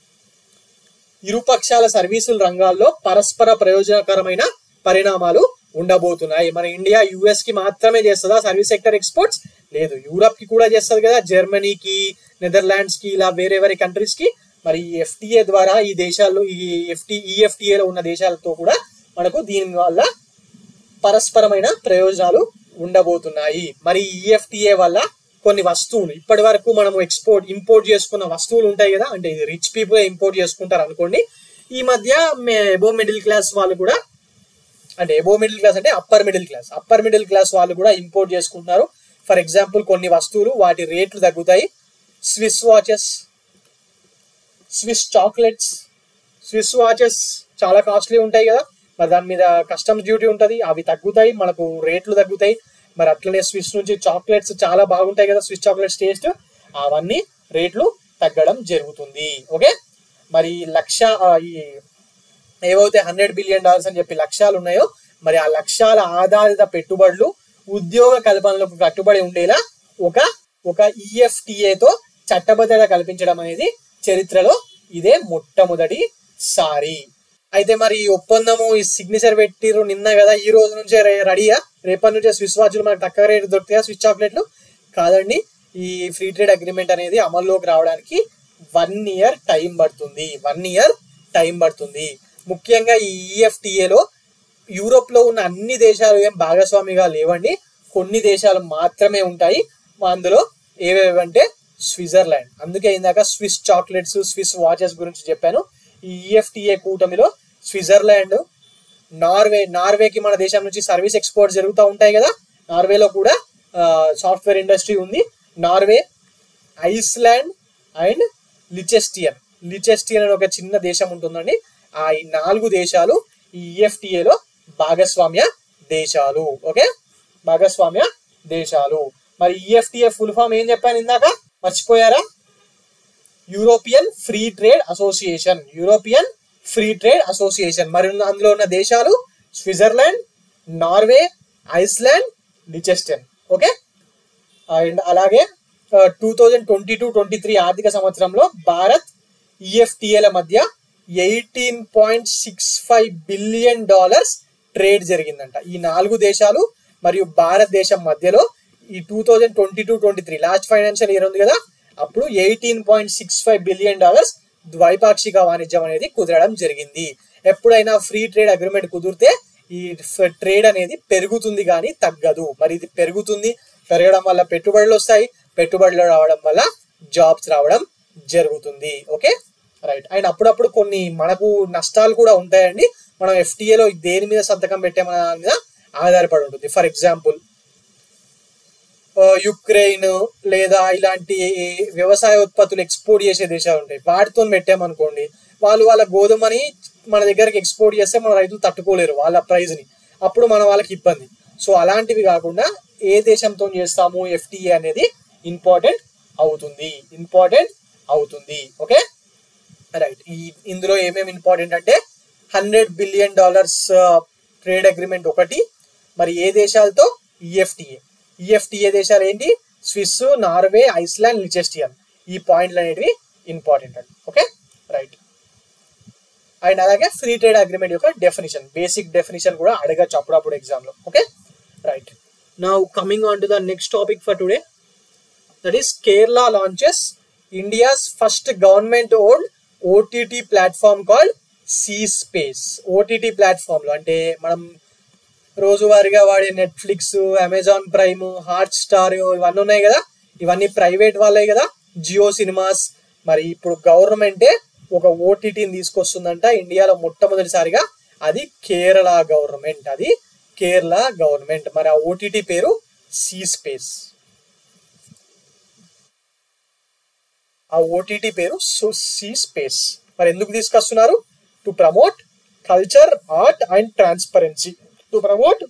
ఇరుపక్షాల సర్వీసుల రంగాల్లో పరస్పర ప్రయోజనకరమైన పరిణామాలు ఉండబోతున్నాయి మన ఇండియా యుఎస్ కి మాత్రమే చేస్తుందా సర్వీస్ సెక్టర్ ఎక్స్పోర్ట్స్ లేదు యూరప్ కి కూడా చేస్తుంది కదా జర్మనీకి నెదర్లాండ్స్ కి ఇలా వేరే వేరే కంట్రీస్ కి మరి ఈ ఎఫ్టిఏ ద్వారా ఈ దేశాల్లో ఈ ఎఫ్టి ఈఎఫ్టిఏలో ఉన్న దేశాలతో కూడా మనకు దీని వల్ల పరస్పరమైన ప్రయోజనాలు ఉండబోతున్నాయి మరి ఈఎఫ్టిఏ వల్ల కొన్ని వస్తువులు ఇప్పటి వరకు మనం ఎక్స్పోర్ట్ ఇంపోర్ట్ చేసుకున్న వస్తువులు ఉంటాయి కదా అంటే రిచ్ పీపుల్ ఇంపోర్ట్ చేసుకుంటారు అనుకోండి ఈ మధ్య ఎబో మిడిల్ క్లాస్ వాళ్ళు కూడా అంటే ఎబో మిడిల్ క్లాస్ అంటే upper middle class upper middle class వాళ్ళు కూడా ఇంపోర్ట్ చేసుకుంటున్నారు ఫర్ ఎగ్జాంపుల్ కొన్ని వస్తువులు వాటి రేట్లు తగ్గుతాయి Swiss watches Swiss chocolates Swiss watches చాలా కాస్ట్లీ ఉంటాయి కదా మరి దాని మీద కస్టమ్స్ డ్యూటీ ఉంటుంది అవి తగ్గుతాయి మనకు రేట్లు తగ్గుతాయి మరి అట్లనే స్విస్ నుంచి చాక్లెట్స్ చాలా బాగుంటాయి కదా స్విస్ చాక్లెట్స్ టేస్ట్ అవన్నీ రేట్లు తగ్గడం జరుగుతుంది ఓకే మరి లక్ష ఆ, ఈ ఏవైతే హండ్రెడ్ బిలియన్ డాలర్స్ అని చెప్పి లక్ష్యాలు ఉన్నాయో మరి ఆ లక్ష్యాల ఆధారిత పెట్టుబడులు ఉద్యోగ కల్పనలకు కట్టుబడి ఉండేలా ఒక ఒక ఈఎఫ్టిఏతో చట్టబద్ధత కల్పించడం అనేది చరిత్రలో ఇదే మొట్టమొదటి సారి అయితే మరి ఈ ఒప్పందము ఈ సిగ్నేచర్ పెట్టిరు నిన్న కదా ఈ రోజు నుంచే రె- రెడీయా రేపటి నుంచే స్విస్ వాచ్లు మనకు తక్కువ రేటు దొరుకుతాయా స్విస్ చాక్లెట్లు కాదండి ఈ ఫ్రీ ట్రేడ్ అగ్రిమెంట్ అనేది అమల్లోకి రావడానికి వన్ ఇయర్ టైం పడుతుంది వన్ ఇయర్ టైం పడుతుంది ముఖ్యంగా ఈ ఈఎఫ్టిఏలో యూరోప్ లో ఉన్న అన్ని దేశాలు ఏం భాగస్వామిగా లేవండి కొన్ని దేశాలు మాత్రమే ఉంటాయి అందులో ఏవేవంటే స్విట్జర్లాండ్ అందుకే ఇందాక స్విస్ చాక్లెట్స్ స్విస్ వాచెస్ గురించి చెప్పాను ఈ ఈఎఫ్టిఏ కూటమిలో స్విట్జర్లాండ్ నార్వే నార్వేకి మన దేశం నుంచి సర్వీస్ ఎక్స్పోర్ట్ జరుగుతూ ఉంటాయి కదా నార్వేలో కూడా సాఫ్ట్వేర్ ఇండస్ట్రీ ఉంది Norway Iceland and Liechtenstein Liechtenstein అని ఒక చిన్న దేశం ఉంటుందండి ఆ ఈ నాలుగు దేశాలు ఈ EFTA లో భాగస్వామ్య దేశాలు ఓకే భాగస్వామ్య దేశాలు మరి ఈఎఫ్టిఏ ఫుల్ ఫామ్ ఏం చెప్పాను ఇందాక మర్చిపోయారా European free trade association European free trade association మరి ఉన్న- అందులో ఉన్న దేశాలు Switzerland Norway Iceland Liechtenstein okay and అలాగే two thousand twenty two twenty three ఆర్థిక సంవత్సరంలో భారత్ ఈఎఫ్టిఏల మధ్య eighteen point six five billion dollars trade జరిగిందంట ఈ నాలుగు దేశాలు మరియు భారతదేశం మధ్యలో ఈ two thousand twenty two twenty three last financial year ఉంది కదా అప్పుడు eighteen point six five billion dollars ద్వైపాక్షిక వాణిజ్యం అనేది కుదరడం జరిగింది ఎప్పుడైనా ఫ్రీ ట్రేడ్ అగ్రిమెంట్ కుదిరితే ఈ ట్రేడ్ అనేది పెరుగుతుంది కానీ తగ్గదు మరి ఇది పెరుగుతుంది పెరగడం వల్ల పెట్టుబడులు వస్తాయి పెట్టుబడులు రావడం వల్ల జాబ్స్ రావడం జరుగుతుంది ఓకే రైట్ అండ్ అప్పుడప్పుడు కొన్ని మనకు నష్టాలు కూడా ఉంటాయండి మనం FTA లో దేని మీద సంతకం పెట్టామన్న దాని మీద ఆధారపడి ఉంటుంది ఫర్ ఎగ్జాంపుల్ ఆ, యుక్రెయిన్ లేదా ఇలాంటి వ్యవసాయ ఉత్పత్తులు ఎక్స్పోర్ట్ చేసే దేశాలు ఉంటాయి వాటితో పెట్టామనుకోండి వాళ్ళు వాళ్ళ గోధుమని మన దగ్గరికి ఎక్స్పోర్ట్ చేస్తే మన రైతులు తట్టుకోలేరు వాళ్ళ ప్రైస్ ని అప్పుడు మన వాళ్ళకి ఇబ్బంది సో అలాంటివి కాకుండా ఏ దేశంతో చేస్తాము ఎఫ్టీఏ అనేది ఇంపార్టెంట్ అవుతుంది ఇంపార్టెంట్ అవుతుంది ఓకే రైట్ ఈ ఇందులో ఏమేమి ఇంపార్టెంట్ అంటే hundred billion dollars trade agreement ఒకటి మరి ఏ దేశాలతో ఈఎఫ్టిఏ ఈఎఫ్టిఏ దేశాలు ఏంటి స్విస్ నార్వే ఐస్లాండ్ లిచెస్టియన్ ఈ పాయింట్లు అనేటివి ఇంపార్టెంట్ అండి ఓకే రైట్ అండ్ అలాగే ఫ్రీ ట్రేడ్ అగ్రిమెంట్ యొక్క డెఫినేషన్ బేసిక్ డెఫినేషన్ కూడా అడగచ్చు అప్పుడప్పుడు ఎగ్జామ్ లో okay right now coming on to the next topic for today that is Kerala launches India's first government owned OTT platform called C space OTT platform లో అంటే మనం రోజువారీగా వాడే Netflix Amazon Prime Hotstar ఇవన్నీ ఉన్నాయి కదా ఇవన్నీ ప్రైవేట్ వాళ్ళే కదా జియో సినిమాస్ మరి ఇప్పుడు గవర్నమెంటే ఒక ఓటీటీని తీసుకొస్తుందంట ఇండియాలో మొట్టమొదటిసారిగా అది కేరళ గవర్నమెంట్ అది కేరళ గవర్నమెంట్ మరి ఆ ఓటీటీ పేరు సీ స్పేస్ ఆ ఓటీటీ పేరు సీ స్పేస్ మరి ఎందుకు తీసుకొస్తున్నారు to promote culture art and transparency to promote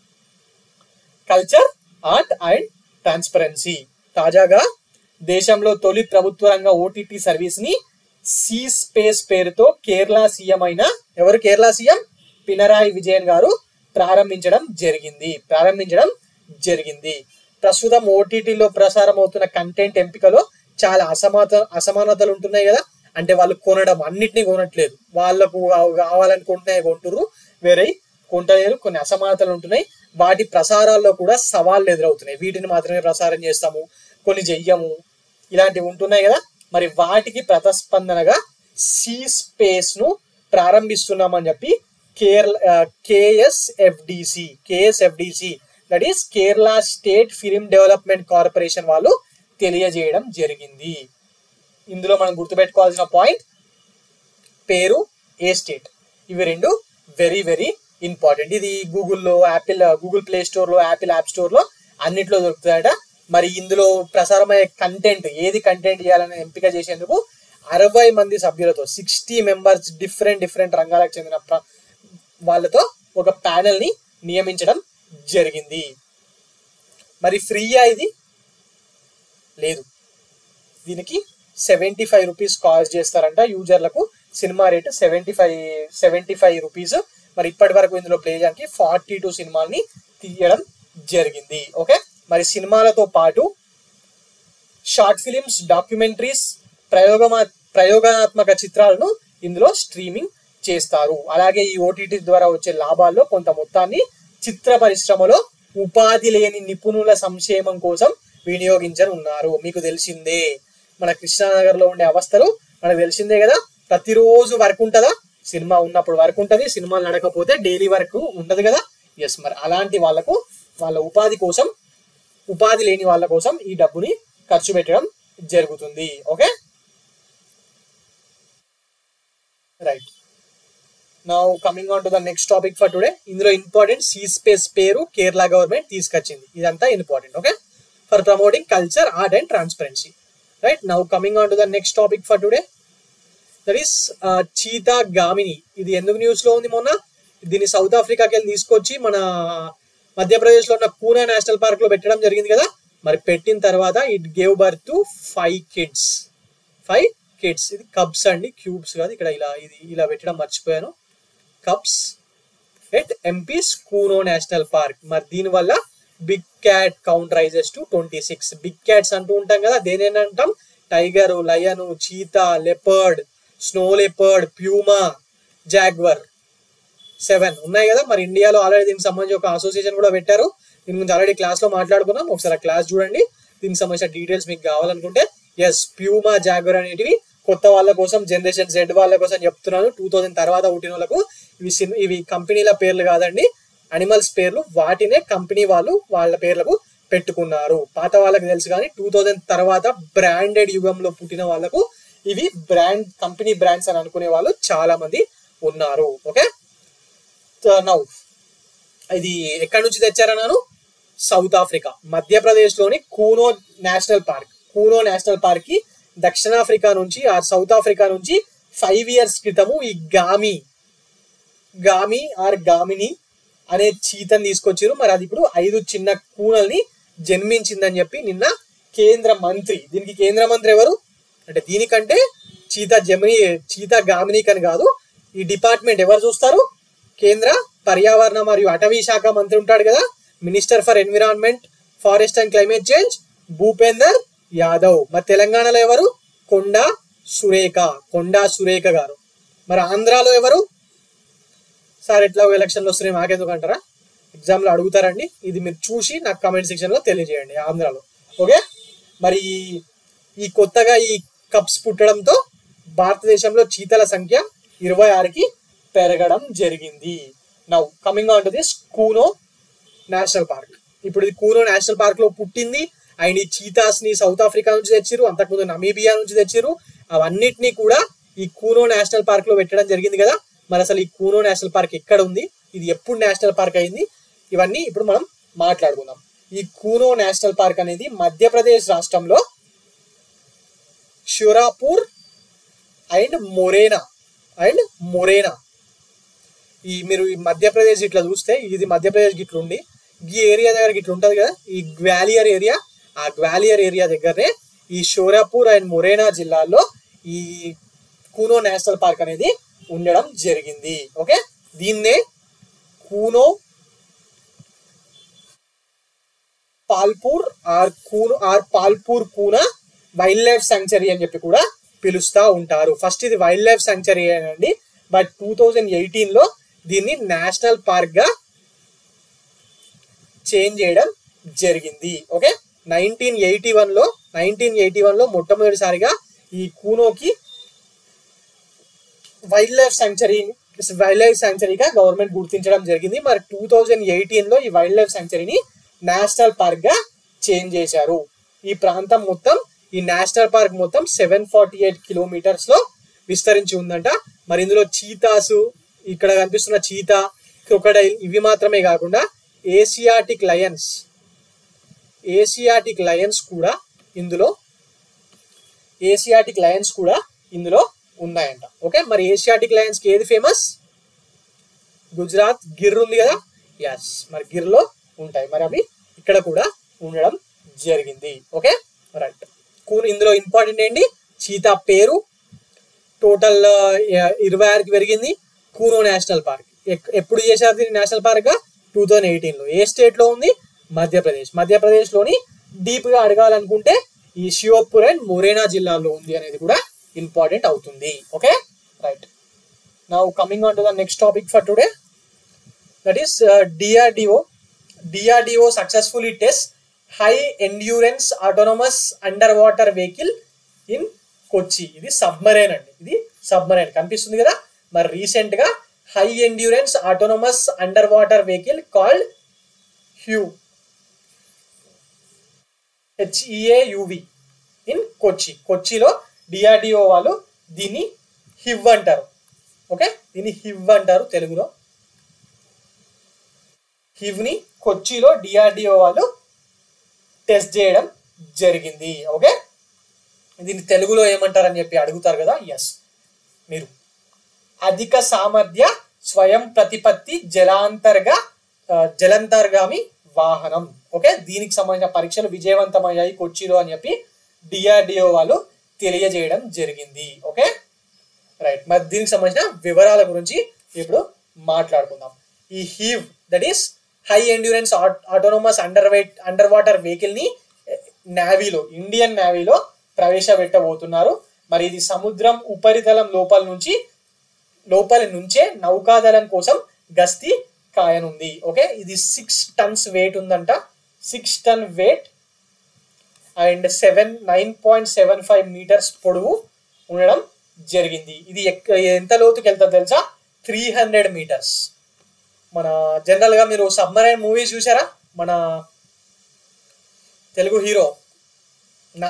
culture art and transparency తాజాగా దేశంలో తొలి ప్రభుత్వ రంగ ఓటీటీ సర్వీస్ ని సీ స్పేస్ పేరుతో కేరళ సీఎం అయిన ఎవరు కేరళ సీఎం పినరాయి విజయన్ గారు ప్రారంభించడం జరిగింది ప్రారంభించడం జరిగింది ప్రస్తుతం ఓటీటీలో ప్రసారం అవుతున్న కంటెంట్ ఎంపికలో చాలా అసమాత అసమానతలు ఉంటున్నాయి కదా అంటే వాళ్ళు కొనడం అన్నిటినీ కొనట్లేదు వాళ్ళకు కావాలనుకుంటున్నాయి కొంటురు వేరే కొంటలేరు కొన్ని అసమానతలు ఉంటున్నాయి వాటి ప్రసారాల్లో కూడా సవాళ్ళు ఎదురవుతున్నాయి వీటిని మాత్రమే ప్రసారం చేస్తాము కొన్ని చెయ్యము ఇలాంటివి ఉంటున్నాయి కదా మరి వాటికి ప్రతిస్పందనగా సి స్పేస్ ను ప్రారంభిస్తున్నామని చెప్పి Kerala KSFDC KSFDC that is Kerala state film development corporation వాళ్ళు తెలియజేయడం జరిగింది ఇందులో మనం గుర్తుపెట్టుకోవాల్సిన పాయింట్ పేరు ఏ స్టేట్ ఇవి రెండు వెరీ వెరీ ఇంపార్టెంట్ ఇది గూగుల్లో యాపిల్ గూగుల్ ప్లే స్టోర్లో యాపిల్ యాప్ స్టోర్లో అన్నిట్లో దొరుకుతాయట మరి ఇందులో ప్రసారమయ్యే కంటెంట్ ఏది కంటెంట్ చేయాలని ఎంపిక చేసేందుకు అరవై మంది సభ్యులతో సిక్స్టీ మెంబర్స్ డిఫరెంట్ డిఫరెంట్ రంగాలకు చెందిన ప్ర- వాళ్ళతో ఒక ప్యానెల్ ని నియమించడం జరిగింది మరి ఫ్రీయా ఇది లేదు దీనికి సెవెంటీ ఫైవ్ రూపీస్ కాస్ట్ చేస్తారంట యూజర్లకు cinema rate seventy five seventy five rupees మరి ఇప్పటి వరకు ఇందులో ప్లే చేయడానికి ఫార్టీ టూ సినిమాల్ని తీయడం జరిగింది ఓకే మరి సినిమాలతో పాటు షార్ట్ ఫిలిమ్స్ డాక్యుమెంటరీస్ ప్రయోగమా ప్రయోగాత్మక చిత్రాలను ఇందులో స్ట్రీమింగ్ చేస్తారు అలాగే ఈ ఓటీటీ ద్వారా వచ్చే లాభాల్లో కొంత మొత్తాన్ని చిత్ర పరిశ్రమలో ఉపాధి లేని నిపుణుల సంక్షేమం కోసం వినియోగించనున్నారు మీకు తెలిసిందే మన కృష్ణానగర్ లో ఉండే అవస్థలు మనకు తెలిసిందే కదా ప్రతిరోజు వర్క్ ఉంటుందా సినిమా ఉన్నప్పుడు వర్క్ ఉంటుంది సినిమాలు నడకపోతే డైలీ వర్క్ ఉండదు కదా ఎస్ మరి అలాంటి వాళ్ళకు వాళ్ళ ఉపాధి కోసం ఉపాధి లేని వాళ్ళ కోసం ఈ డబ్బుని ఖర్చు పెట్టడం జరుగుతుంది okay right now coming on to the next topic for today ఇందులో ఇంపార్టెంట్ సీ స్పేస్ పేరు కేరళ గవర్నమెంట్ తీసుకొచ్చింది ఇదంతా important okay for promoting culture art and transparency right now coming on to the next topic for today that is cheetah Gamini ఇది ఎందుకు news లో ఉంది మొన్న దీన్ని సౌత్ ఆఫ్రికాకి వెళ్ళి తీసుకొచ్చి మన మధ్యప్రదేశ్ లో ఉన్న పూనా నేషనల్ పార్క్ లో పెట్టడం జరిగింది కదా మరి పెట్టిన తర్వాత it gave birth to five kids five kids ఇది కబ్స్ అండి క్యూబ్స్ కాదు ఇక్కడ ఇలా ఇది ఇలా పెట్టడం మర్చిపోయాను కప్స్ ఎట్ ఎంపీ స్కూనో నేషనల్ పార్క్ మరి దీనివల్ల big cat count rises to twenty six big cats అంటూ ఉంటాం కదా దేనేనంటాం tiger lion cheetah leopard snow leopard puma jaguar seven ఉన్నాయి కదా మరి ఇండియాలో ఆల్రెడీ దీనికి సంబంధించి ఒక అసోసియేషన్ కూడా పెట్టారు దీని గురించి ఆల్రెడీ క్లాస్ లో మాట్లాడుకున్నాం ఒకసారి ఆ క్లాస్ చూడండి దీనికి సంబంధించిన డీటెయిల్స్ మీకు కావాలనుకుంటే ఎస్ ప్యూమా జాగ్వర్ అనేటివి కొత్త వాళ్ళ కోసం జనరేషన్ జెడ్ వాళ్ళ కోసం చెప్తున్నాను టూ థౌసండ్ తర్వాత పుట్టిన వాళ్ళకు ఇవి సిన్- ఇవి కంపెనీల పేర్లు కాదండి అనిమల్స్ పేర్లు వాటినే కంపెనీ వాళ్ళు వాళ్ళ పేర్లకు పెట్టుకున్నారు పాత వాళ్ళకి తెలుసు కానీ టూ థౌజండ్ తర్వాత బ్రాండెడ్ యుగంలో పుట్టిన వాళ్ళకు ఇవి బ్రాండ్ కంపెనీ బ్రాండ్స్ అని అనుకునే వాళ్ళు చాలా మంది ఉన్నారు ఓకే నౌ ఇది ఎక్కడి నుంచి తెచ్చారన్నాను సౌత్ ఆఫ్రికా మధ్యప్రదేశ్లోని Kuno national park Kuno national park కి దక్షిణాఫ్రికా నుంచి ఆ సౌత్ ఆఫ్రికా నుంచి ఫైవ్ ఇయర్స్ క్రితము ఈ గామి గామి ఆర్ గామిని అనే చీతని తీసుకొచ్చారు మరి అది ఇప్పుడు ఐదు చిన్న కూనల్ని జన్మించిందని చెప్పి నిన్న కేంద్ర మంత్రి దీనికి కేంద్ర మంత్రి ఎవరు అంటే దీనికంటే చీతా జమిని చీతా గామిని కని కాదు ఈ డిపార్ట్మెంట్ ఎవరు చూస్తారు కేంద్ర పర్యావరణ మరియు అటవీ శాఖ మంత్రి ఉంటాడు కదా minister for environment forest and climate change Bhupender Yadav మరి తెలంగాణలో ఎవరు కొండా సురేఖ కొండా సురేఖ గారు మరి ఆంధ్రాలో ఎవరు సార్ ఎట్లా ఎలక్షన్లు వస్తున్నాయి మాకెందుకు అంటారా ఎగ్జామ్లో అడుగుతారండి ఇది మీరు చూసి నాకు కామెంట్ సెక్షన్లో తెలియజేయండి ఆంధ్రాలో ఓకే మరి ఈ- ఈ కొత్తగా ఈ కప్స్ పుట్టడంతో భారతదేశంలో చీతల సంఖ్య ఇరవై ఆరుకి పెరగడం జరిగింది now coming on to this Kuno national park ఇప్పుడు ఇది కూనో నేషనల్ పార్క్ లో పుట్టింది అండ్ ఈ చీతాస్ ని సౌత్ ఆఫ్రికా నుంచి తెచ్చిరు అంతకుముందు నమీబియా నుంచి తెచ్చిరు అవన్నిటినీ కూడా ఈ కూనో నేషనల్ పార్క్ లో పెట్టడం జరిగింది కదా మరి అసలు ఈ కూనో నేషనల్ పార్క్ ఎక్కడ ఉంది ఇది ఎప్పుడు నేషనల్ పార్క్ అయింది ఇవన్నీ ఇప్పుడు మనం మాట్లాడుకుందాం ఈ కూనో నేషనల్ పార్క్ అనేది మధ్యప్రదేశ్ రాష్ట్రంలో షురాపూర్ అండ్ మొరేనా అండ్ మొరేనా ఈ మీరు ఈ మధ్యప్రదేశ్ ఇట్లా చూస్తే ఇది మధ్యప్రదేశ్ గిట్ల ఉండి ఈ ఏరియా దగ్గర గిట్ల ఉంటది కదా ఈ గ్వాలియర్ ఏరియా ఆ గ్వాలియర్ ఏరియా దగ్గరనే ఈ షోరాపూర్ అండ్ మొరేనా జిల్లాల్లో ఈ కూనో నేషనల్ పార్క్ అనేది ఉండడం జరిగింది ఓకే దీన్నే Kuno Palpur or Kuno or Palpur Kuno wildlife sanctuary అని చెప్పి కూడా పిలుస్తా ఉంటారు ఫస్ట్ ఇది వైల్డ్ లైఫ్ సాంక్చరీ అండి బట్ టూ థౌజండ్ ఎయిటీన్ లో దీన్ని నేషనల్ పార్క్ గా చేంజ్ చేయడం జరిగింది ఓకే నైన్టీన్ ఎయిటీ వన్ లో నైన్టీన్ ఎయిటీ వన్ లో మొట్టమొదటిసారిగా ఈ కూనోకి wildlife sanctuary wildlife సాంక్చరీగా గవర్నమెంట్ గుర్తించడం జరిగింది మరి టూ థౌజండ్ ఎయిటీన్ లో ఈ వైల్డ్ లైఫ్ సాంక్చరీని నేషనల్ పార్క్ గా చేంజ్ చేశారు ఈ ప్రాంతం మొత్తం ఈ నేషనల్ పార్క్ మొత్తం సెవెన్ ఫార్టీ ఎయిట్ కిలోమీటర్స్ లో విస్తరించి ఉందంట మరి ఇందులో చీతాసు ఇక్కడ కనిపిస్తున్న చీతా క్రొకడైల్ ఇవి మాత్రమే కాకుండా ఏసియాటిక్ లయన్స్ ఏసియాటిక్ లయన్స్ కూడా ఇందులో ఏసియాటిక్ లయన్స్ కూడా ఇందులో ఉన్నాయంట ఓకే మరి ఏసియాటిక్ లయన్స్ కి ఏది ఫేమస్ గుజరాత్ గిర్ ఉంది కదా ఎస్ మరి గిర్ లో ఉంటాయి మరి అవి ఇక్కడ కూడా ఉండడం జరిగింది ఓకే రైట్ కూన్ ఇందులో ఇంపార్టెంట్ ఏంటి చీతా పేరు టోటల్ ఇరవై ఆరుకి పెరిగింది కూనో నేషనల్ పార్క్ ఎక్- ఎప్పుడు చేశారు దీన్ని national park two thousand eighteen లో ఏ స్టేట్ లో ఉంది మధ్యప్రదేశ్ మధ్యప్రదేశ్ లోని డీప్ గా అడగాలనుకుంటే ఈ షియోపూర్ అండ్ మొరేనా జిల్లాలో ఉంది అనేది కూడా ఇంపార్టెంట్ అవుతుంది okay right now coming on to the next topic for today that is DRDO DRDO successfully test high endurance autonomous underwater vehicle in Kochi ఇది సబ్మరైన్ అండి ఇది సబ్మరైన్ కనిపిస్తుంది కదా మరి రీసెంట్ గా high endurance autonomous underwater vehicle called హ్యూ HEAUV in Kochi కొచ్చిలో DRDO వాళ్ళు దీన్ని హివ్ అంటారు ఓకే దీన్ని హివ్ అంటారు తెలుగులో హివ్ని కొచ్చిలో డిఆర్డిఓ వాళ్ళు టెస్ట్ చేయడం జరిగింది ఓకే దీన్ని తెలుగులో ఏమంటారని చెప్పి అడుగుతారు కదా ఎస్ మీరు అధిక సామర్థ్య స్వయం ప్రతిపత్తి జలాంతర్గా ఆ, జలంతర్గామి వాహనం ఓకే దీనికి సంబంధించిన పరీక్షలు విజయవంతమయ్యాయి కొచ్చిలో అని చెప్పి డిఆర్డిఓ వాళ్ళు తెలియజేయడం జరిగింది ఓకే రైట్ మరి దీనికి సంబంధించిన వివరాల గురించి ఇప్పుడు మాట్లాడుకుందాం ఈ హీవ్ that is high endurance autonomous under weight underwater vehicle ని నావీలో ఇండియన్ నావీలో ప్రవేశపెట్టబోతున్నారు మరి ఇది సముద్రం ఉపరితలం లోపల నుంచి లోపలి నుంచే నౌకాదళం కోసం గస్తీ కాయనుంది ఓకే ఇది సిక్స్ టన్స్ వెయిట్ ఉందంట six ton weight and seven nine point seven five metres పొడవు ఉండడం జరిగింది ఇది ఎక్క- ఎంత లోతుకి వెళ్తుంది తెలుసా త్రీ హండ్రెడ్ మీటర్స్ మన జనరల్గా మీరు సబ్మరైన్ మూవీస్ చూసారా మన తెలుగు హీరో నా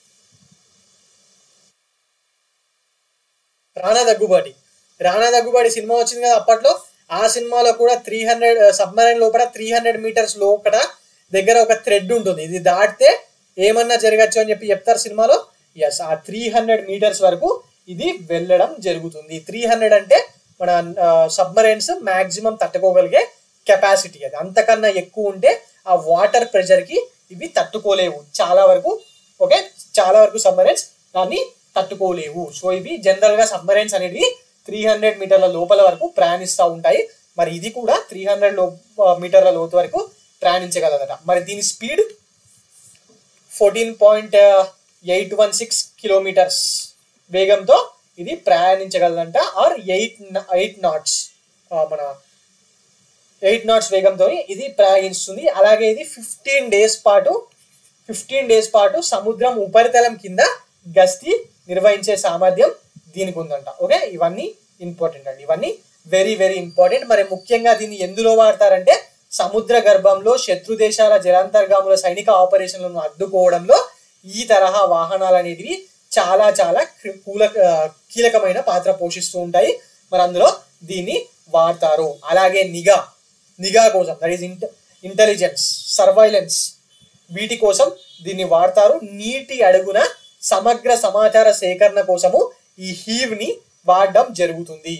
రానా దగ్గుబాటి రానా దగ్గుబాటి సినిమా వచ్చింది కదా అప్పట్లో ఆ సినిమాలో కూడా త్రీ హండ్రెడ్ సబ్మరైన్ లోపల త్రీ హండ్రెడ్ మీటర్స్ లోపల దగ్గర ఒక థ్రెడ్ ఉంటుంది ఇది దాటితే ఏమన్నా జరగచ్చు అని చెప్పి చెప్తారు సినిమాలో ఎస్ ఆ త్రీ హండ్రెడ్ మీటర్స్ వరకు ఇది వెళ్ళడం జరుగుతుంది త్రీ హండ్రెడ్ అంటే మన సబ్మరైన్స్ మాక్సిమం తట్టుకోగలిగే కెపాసిటీ అది అంతకన్నా ఎక్కువ ఉంటే ఆ వాటర్ ప్రెషర్ కి ఇవి తట్టుకోలేవు చాలా వరకు ఓకే చాలా వరకు సబ్మరైన్స్ దాన్ని తట్టుకోలేవు సో ఇవి జనరల్ గా సబ్మరైన్స్ అనేవి త్రీ హండ్రెడ్ మీటర్ల లోపల వరకు ప్రయాణిస్తూ ఉంటాయి మరి ఇది కూడా త్రీ హండ్రెడ్ లో మీటర్ల లోతు వరకు ప్రయాణించగలదట మరి దీని speed fourteen point eight one six kilometres వేగంతో ఇది ప్రయాణించగలదంట ఆర్ ఎయిట్ ఎయిట్ నాట్స్ మన ఎయిట్ నాట్స్ వేగంతో ఇది ప్రయాణిస్తుంది అలాగే ఇది ఫిఫ్టీన్ డేస్ పాటు ఫిఫ్టీన్ డేస్ పాటు సముద్రం ఉపరితలం కింద గస్తీ నిర్వహించే సామర్థ్యం దీనికి ఉందంట ఓకే ఇవన్నీ ఇంపార్టెంట్ అండి ఇవన్నీ వెరీ వెరీ ఇంపార్టెంట్ మరి ముఖ్యంగా దీన్ని ఎందులో వాడతారంటే సముద్ర గర్భంలో శత్రు దేశాల జలాంతర్గాముల సైనిక ఆపరేషన్లను అడ్డుకోవడంలో ఈ తరహా వాహనాలు అనేటివి చాలా చాలా క్రి- కూల ఆ, కీలకమైన పాత్ర పోషిస్తూ ఉంటాయి మరి అందులో దీన్ని వాడతారు అలాగే నిఘా నిఘా కోసం దట్ ఈస్ ఇంటెలిజెన్స్ సర్వైలెన్స్ వీటి కోసం దీన్ని వాడతారు నీటి అడుగున సమగ్ర సమాచార సేకరణ కోసము ఈ హీవ్ ని వాడడం జరుగుతుంది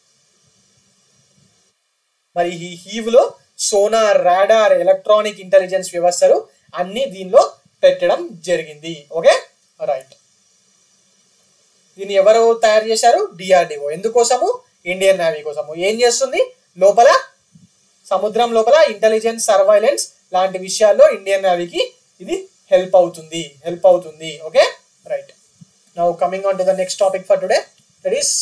మరి ఈ హీవ్ లో సోనార్ రాడార్ ఎలక్ట్రానిక్ ఇంటెలిజెన్స్ వ్యవస్థలు అన్ని దీనిలో పెట్టడం జరిగింది ఓకే రైట్ దీన్ని ఎవరు తయారు చేశారు డిఆర్డిఓ ఎందుకోసము ఇండియన్ నేవీ కోసము ఏం చేస్తుంది లోపల సముద్రం లోపల ఇంటెలిజెన్స్ సర్వైలెన్స్ లాంటి విషయాల్లో ఇండియన్ నేవీకి ఇది హెల్ప్ అవుతుంది హెల్ప్ అవుతుంది okay right now coming on to the next topic for today that is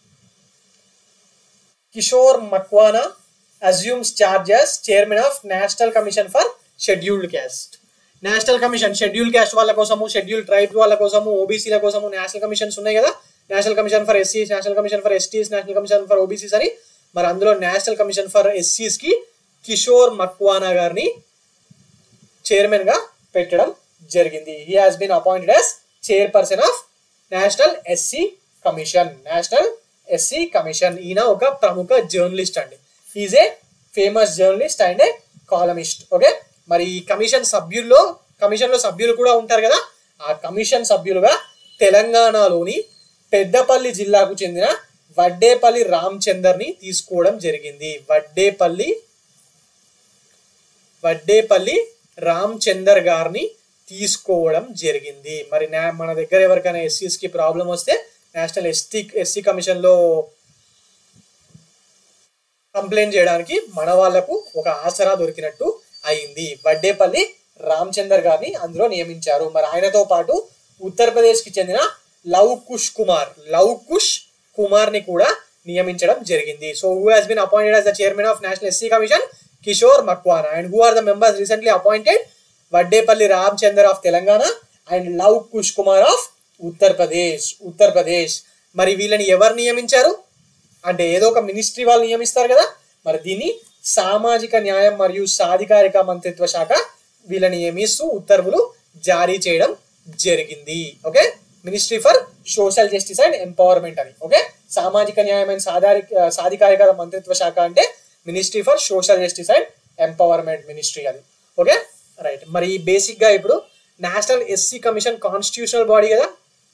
Kishore Makwana assumes charge as chairman of national commission for scheduled caste national commission scheduled caste వాళ్ళ కోసము schedule tribe వాళ్ళ కోసము ఓబీసీల కోసము national commissions ఉన్నాయి కదా national commission for ఎస్సీస్ national commission for STs national commission for OBCs అని మరి అందులో నేషనల్ కమిషన్ ఫర్ ఎస్సీస్ కి కిషోర్ మక్వానా గారిని చైర్మన్ గా పెట్టడం జరిగింది he has been appointed as chairperson of national SC commission national SC commission ఈయన ఒక ప్రముఖ జర్నలిస్ట్ అండి is a famous journalist and a columnist okay మరి ఈ కమిషన్ సభ్యుల్లో కమిషన్ లో సభ్యులు కూడా ఉంటారు కదా ఆ కమిషన్ సభ్యులుగా తెలంగాణలోని పెద్దపల్లి జిల్లాకు చెందిన వడ్డేపల్లి రామచందర్ ని తీసుకోవడం జరిగింది వడ్డేపల్లి వడ్డేపల్లి రామచందర్ గారిని తీసుకోవడం జరిగింది మరి నా మన దగ్గర ఎవరికైనా ఎస్సీస్ కి ప్రాబ్లం వస్తే నేషనల్ ఎస్టీ ఎస్సీ కమిషన్ లో కంప్లైంట్ చేయడానికి మన వాళ్లకు ఒక ఆసరా దొరికినట్టు అయింది వడ్డేపల్లి రామచందర్ గారిని అందులో నియమించారు మరి ఆయనతో పాటు ఉత్తరప్రదేశ్ కి చెందిన లవ్ కుష్ కుమార్ లవ్ కుష్ కుమార్ ని కూడా నియమించడం జరిగింది so who has been appointed as the chairman of national SC commission Kishore Makwana and who are the members recently appointed Vaddepalli Ramchander of Telangana and Luv Kush Kumar of Uttar Pradesh Uttar Pradesh మరి వీళ్ళని ఎవరు నియమించారు అంటే ఏదో ఒక మినిస్ట్రీ వాళ్ళు నియమిస్తారు కదా మరి దీన్ని సామాజిక న్యాయం మరియు సాధికారిక మంత్రిత్వ శాఖ వీళ్ళని నియమిస్తూ ఉత్తర్వులు జారీ చేయడం జరిగింది okay ministry for social justice and empowerment అని ఓకే సామాజిక న్యాయం అండ్ సాధారిక సాధికారిక మంత్రిత్వ శాఖ అంటే ministry for social justice and empowerment ministry అది ఓకే రైట్ మరి బేసిక్ గా ఇప్పుడు national SC commission constitutional body కదా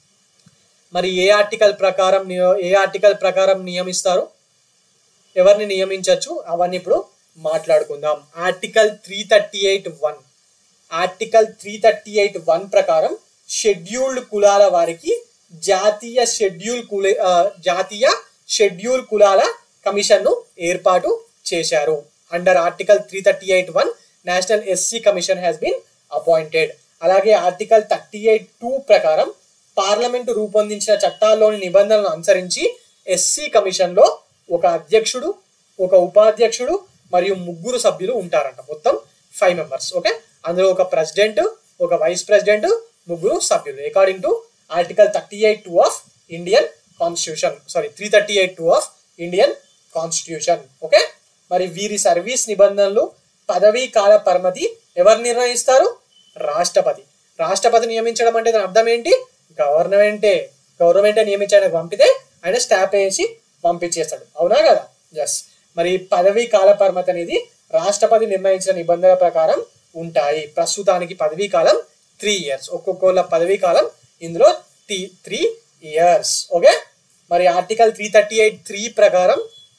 మరి ఏ ఆర్టికల్ ప్రకారం నియ- ఏ ఆర్టికల్ ప్రకారం నియమిస్తారు ఎవరిని నియమించవచ్చు అవన్నీ ఇప్పుడు మాట్లాడుకుందాం article three thirty eight one article three thirty eight one ప్రకారం షెడ్యూల్డ్ కులాల వారికి జాతీయ షెడ్యూల్ కుల ఆ, జాతీయ షెడ్యూల్ కులాల కమిషన్ ను ఏర్పాటు చేశారు under article three thirty eight one national SC commission has been appointed అలాగే ఆర్టికల్ థర్టీ ఎయిట్ టూ ప్రకారం పార్లమెంటు రూపొందించిన చట్టాల్లోని నిబంధనలను అనుసరించి ఎస్సీ కమిషన్ లో ఒక అధ్యక్షుడు ఒక ఉపాధ్యక్షుడు మరియు ముగ్గురు సభ్యులు ఉంటారంట మొత్తం ఫైవ్ మెంబర్స్ ఓకే అందులో ఒక ప్రెసిడెంట్ ఒక వైస్ ప్రెసిడెంట్ ముగ్గురు సభ్యులు according to article thirty eight two of Indian constitution sorry three thirty eight two of Indian constitution okay మరి వీరి సర్వీస్ నిబంధనలు పదవీ కాల పరిమితి ఎవరు నిర్ణయిస్తారు రాష్ట్రపతి రాష్ట్రపతి నియమించడం అంటే దాని అర్థం ఏంటి గవర్నమెంటే గవర్నమెంటే నియమించడానికి పంపితే ఆయన స్టాప్ వేసి పంపించేస్తాడు అవునా కదా ఎస్ మరి పదవీ కాల పరిమితి అనేది రాష్ట్రపతి నిర్ణయించిన నిబంధనల ప్రకారం ఉంటాయి ప్రస్తుతానికి పదవీ కాలం త్రీ ఇయర్స్ ఒక్కొక్కళ్ళ పదవీ కాలం ఇందులో త్రీ ఇయర్స్ ఓకే మరి article three thirty eight three ప్రకారం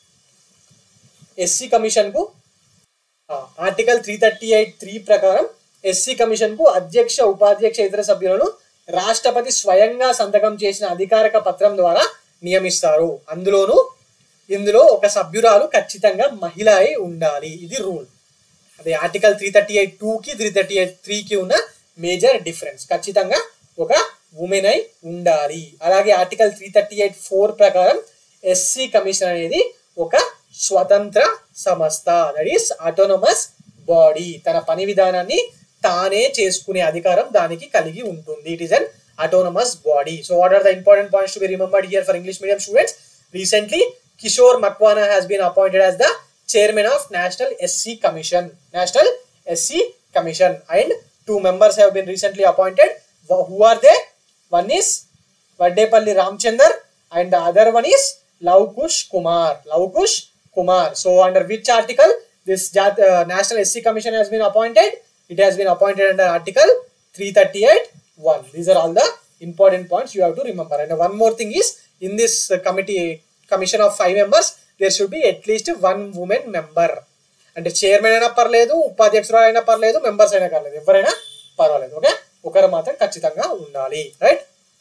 ఎస్సీ కమిషన్కు article three thirty eight three ప్రకారం ఎస్సీ కమిషన్కు అధ్యక్ష ఉపాధ్యక్ష ఇతర సభ్యులను రాష్ట్రపతి స్వయంగా సంతకం చేసిన అధికారిక పత్రం ద్వారా నియమిస్తారు అందులోనూ ఇందులో ఒక సభ్యురాలు ఖచ్చితంగా మహిళ అయి ఉండాలి ఇది రూల్ అదే ఆర్టికల్ త్రీ థర్టీ ఎయిట్ టూకి త్రీ థర్టీ ఎయిట్ త్రీకి ఉన్న మేజర్ డిఫరెన్స్ ఖచ్చితంగా ఒక ఉమెన్ అయి ఉండాలి అలాగే article three thirty eight four ప్రకారం ఎస్సీ కమిషన్ అనేది ఒక స్వతంత్ర సంస్థ దట్ ఈస్ ఆటోనమస్ బాడీ తన పని విధానాన్ని తానే చేసుకునే అధికారం దానికి కలిగి ఉంటుంది it is an autonomous body so what are the important points to be remembered here for English medium students recently Kishore Makwana has been appointed as the chairman of National SC Commission. National SC Commission. And two members have been recently appointed. Wh- Who are they? One is Vaddepalli Ramchandar and the other one is Laukush Kumar. Laukush Kumar. So under which article this Jat- uh, National SC Commission has been appointed? It has been appointed under Article 338 1. These are all the important points you have to remember. And one more thing is in this uh, committee commission of five members, there should be at least one woman member. అంటే chairman అయినా పర్లేదు ఉపాధ్యక్షురాలు అయినా పర్లేదు members అయినా పర్లేదు ఎవరైనా పర్వాలేదు okay ఒకరు మాత్రం ఖచ్చితంగా ఉండాలి right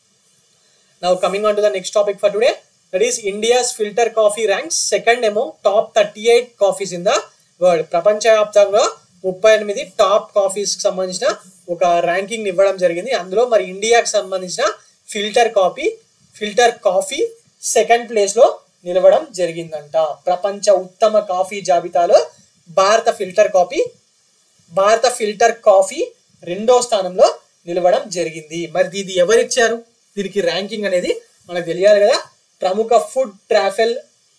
now coming on to the next topic for today that is India's filter coffee ranks second among top thirty eight coffees in the world ప్రపంచవ్యాప్తంగా ముప్పై ఎనిమిది టాప్ కాఫీస్ కి సంబంధించిన ఒక ర్యాంకింగ్ ఇవ్వడం జరిగింది అందులో మరి ఇండియాకి సంబంధించిన filter coffee filter coffee second place లో నిలవడం జరిగిందంట ప్రపంచ ఉత్తమ కాఫీ జాబితాలో భారత ఫిల్టర్ కాఫీ భారత ఫిల్టర్ కాఫీ రెండో స్థానంలో నిలవడం జరిగింది మరి ఇది ఎవరిచ్చారు దీనికి ర్యాంకింగ్ అనేది మనకు తెలియాలి కదా ప్రముఖ ఫుడ్ ట్రావెల్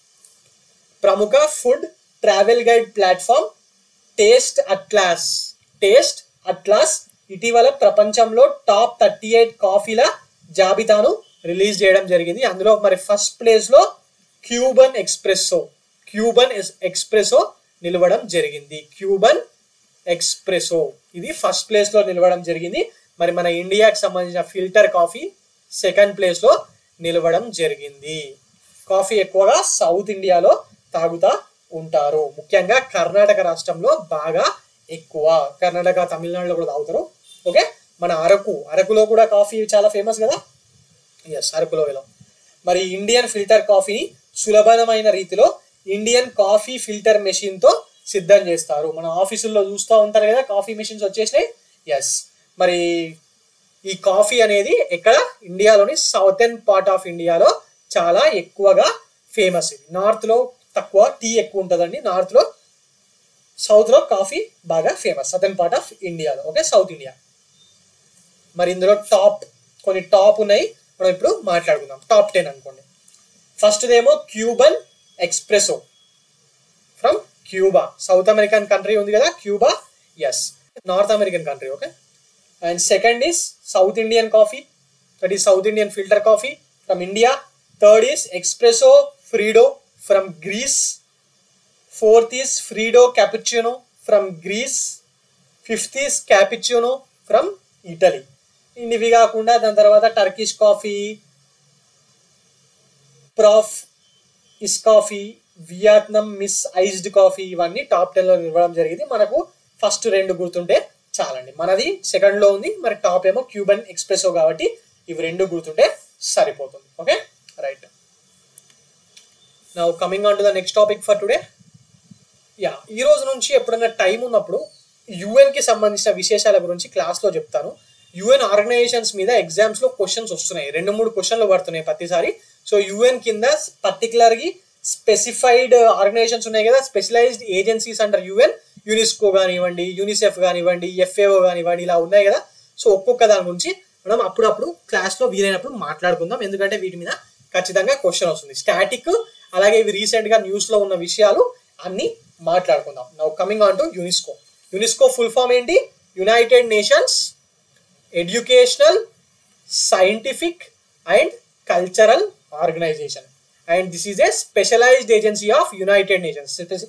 ప్రముఖ food travel guide platform Taste Atlas Taste Atlas ఇటీవల ప్రపంచంలో టాప్ థర్టీ ఎయిట్ కాఫీల జాబితాను రిలీజ్ చేయడం జరిగింది అందులో మరి ఫస్ట్ ప్లేస్ లో క్యూబన్ ఎక్స్ప్రెస్సో క్యూబన్ ఎక్స్ప్రెసో నిలవడం జరిగింది క్యూబన్ ఎక్స్ప్రెసో ఇది ఫస్ట్ ప్లేస్ లో నిలవడం జరిగింది మరి మన ఇండియాకి సంబంధించిన ఫిల్టర్ కాఫీ సెకండ్ ప్లేస్ లో నిలవడం జరిగింది కాఫీ ఎక్కువగా సౌత్ ఇండియాలో తాగుతా ఉంటారు ముఖ్యంగా కర్ణాటక రాష్ట్రంలో బాగా ఎక్కువ కర్ణాటక తమిళనాడులో కూడా తాగుతారు ఓకే మన అరకు అరకులో కూడా కాఫీ చాలా ఫేమస్ కదా ఎస్ అరకులో ఇలా మరి ఇండియన్ ఫిల్టర్ కాఫీని సులభమైన రీతిలో ఇండియన్ కాఫీ ఫిల్టర్ మెషిన్ తో సిద్ధం చేస్తారు మన ఆఫీసుల్లో చూస్తూ ఉంటారు కదా కాఫీ మెషిన్స్ వచ్చేసినాయి ఎస్ మరి ఈ కాఫీ అనేది ఎక్కడ ఇండియాలోని సౌతర్న్ పార్ట్ ఆఫ్ ఇండియాలో చాలా ఎక్కువగా ఫేమస్ ఇది నార్త్ లో తక్కువ టీ ఎక్కువ ఉంటుందండి నార్త్ లో సౌత్ లో కాఫీ బాగా ఫేమస్ సదర్న్ పార్ట్ ఆఫ్ ఇండియాలో ఓకే సౌత్ ఇండియా మరి ఇందులో టాప్ కొన్ని టాప్ ఉన్నాయి మనం ఇప్పుడు మాట్లాడుకుందాం టాప్ టెన్ అనుకోండి ఫస్ట్ ఏమో Cuban espresso from Cuba south American country ఉంది కదా Cuba is north American country okay and second is south Indian coffee that is south Indian filter coffee from India third is espresso freddo from Greece fourth is freddo cappuccino from Greece fifth is cappuccino from Italy ఇవి కాకుండా దాని తర్వాత Turkish coffee frappe ఇస్ coffee Vietnam మిస్ iced coffee ఇవన్నీ top ten లో ఇవ్వడం జరిగింది మనకు ఫస్ట్ రెండు గుర్తుంటే చాలండి మనది సెకండ్ లో ఉంది మరి టాప్ ఏమో క్యూబన్ ఎక్స్ప్రెసో కాబట్టి ఇవి రెండు గుర్తుంటే సరిపోతుంది okay right now coming on to the next topic for today yeah ఈ రోజు నుంచి ఎప్పుడైనా టైం ఉన్నప్పుడు UN కి సంబంధించిన విశేషాల గురించి class లో చెప్తాను యుఎన్ ఆర్గనైజేషన్స్ మీద ఎగ్జామ్స్ లో క్వశ్చన్స్ వస్తున్నాయి రెండు మూడు క్వశ్చన్లు పడుతున్నాయి ప్రతిసారి సో యుఎన్ కింద పర్టికులర్గా స్పెసిఫైడ్ ఆర్గనైజేషన్స్ ఉన్నాయి కదా specialised agencies under UN UNESCO కానివ్వండి యూనిసెఫ్ కానివ్వండి ఎఫ్ఏఓ కానివ్వండి ఇలా ఉన్నాయి కదా సో ఒక్కొక్క దాని గురించి మనం అప్పుడప్పుడు క్లాస్లో వీలైనప్పుడు మాట్లాడుకుందాం ఎందుకంటే వీటి మీద ఖచ్చితంగా క్వశ్చన్ వస్తుంది స్టాటిక్ అలాగే ఇవి రీసెంట్గా న్యూస్లో ఉన్న విషయాలు అన్ని మాట్లాడుకుందాం now coming on to UNESCO UNESCO full form ఏంటి United Nations Educational Scientific and Cultural Organisation and this is a specialised agency of United Nations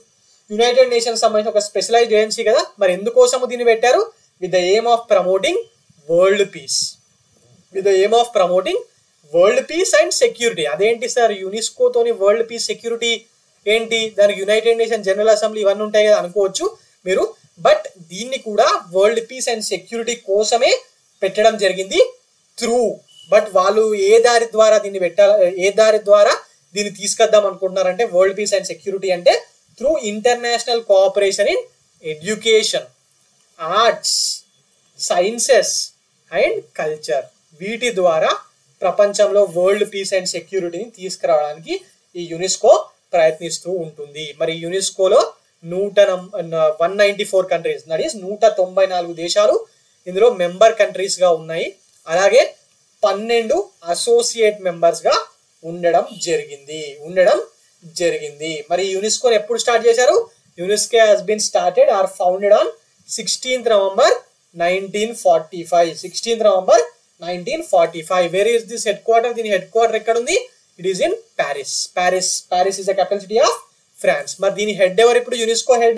United Nations సంబంధించిన ఒక స్పెషలైజ్డ్ ఏజెన్సీ కదా మరి ఎందుకోసము దీన్ని పెట్టారు with the aim of promoting world peace with the aim of promoting world peace and security అదేంటి sir యునెస్కోతోని world peace security ఏంటి దానికి యునైటెడ్ నేషన్ జనరల్ అసెంబ్లీ ఇవన్నీ ఉంటాయి కదా అనుకోవచ్చు మీరు బట్ దీన్ని కూడా వరల్డ్ పీస్ అండ్ సెక్యూరిటీ కోసమే పెట్టడం జరిగింది త్రూ బట్ వాళ్ళు ఏ దారి ద్వారా దీన్ని పెట్టాల ఏ దారి ద్వారా దీన్ని తీసుకొద్దాం అనుకుంటున్నారంటే వరల్డ్ పీస్ అండ్ సెక్యూరిటీ అంటే through international cooperation in education arts sciences and culture వీటి ద్వారా ప్రపంచంలో వరల్డ్ పీస్ అండ్ సెక్యూరిటీని తీసుకురావడానికి ఈ యునెస్కో ప్రయత్నిస్తూ ఉంటుంది మరి యునెస్కోలో నూట one ninety four countries that is నూట తొంభై నాలుగు దేశాలు ఇందులో మెంబర్ కంట్రీస్ గా ఉన్నాయి అలాగే పన్నెండు అసోసియేట్ మెంబర్స్ గా ఉండడం జరిగింది ఉండడం జరిగింది మరి యునెస్కోని ఎప్పుడు స్టార్ట్ చేశారు UNESCO has been started or founded on sixteenth November nineteen forty five sixteenth November nineteen forty five where is this headquarter దీని హెడ్ క్వార్టర్ ఎక్కడ ఉంది it is in Paris Paris Paris is the capital city of France మరి దీని head ఎవరు ఇప్పుడు UNESCO head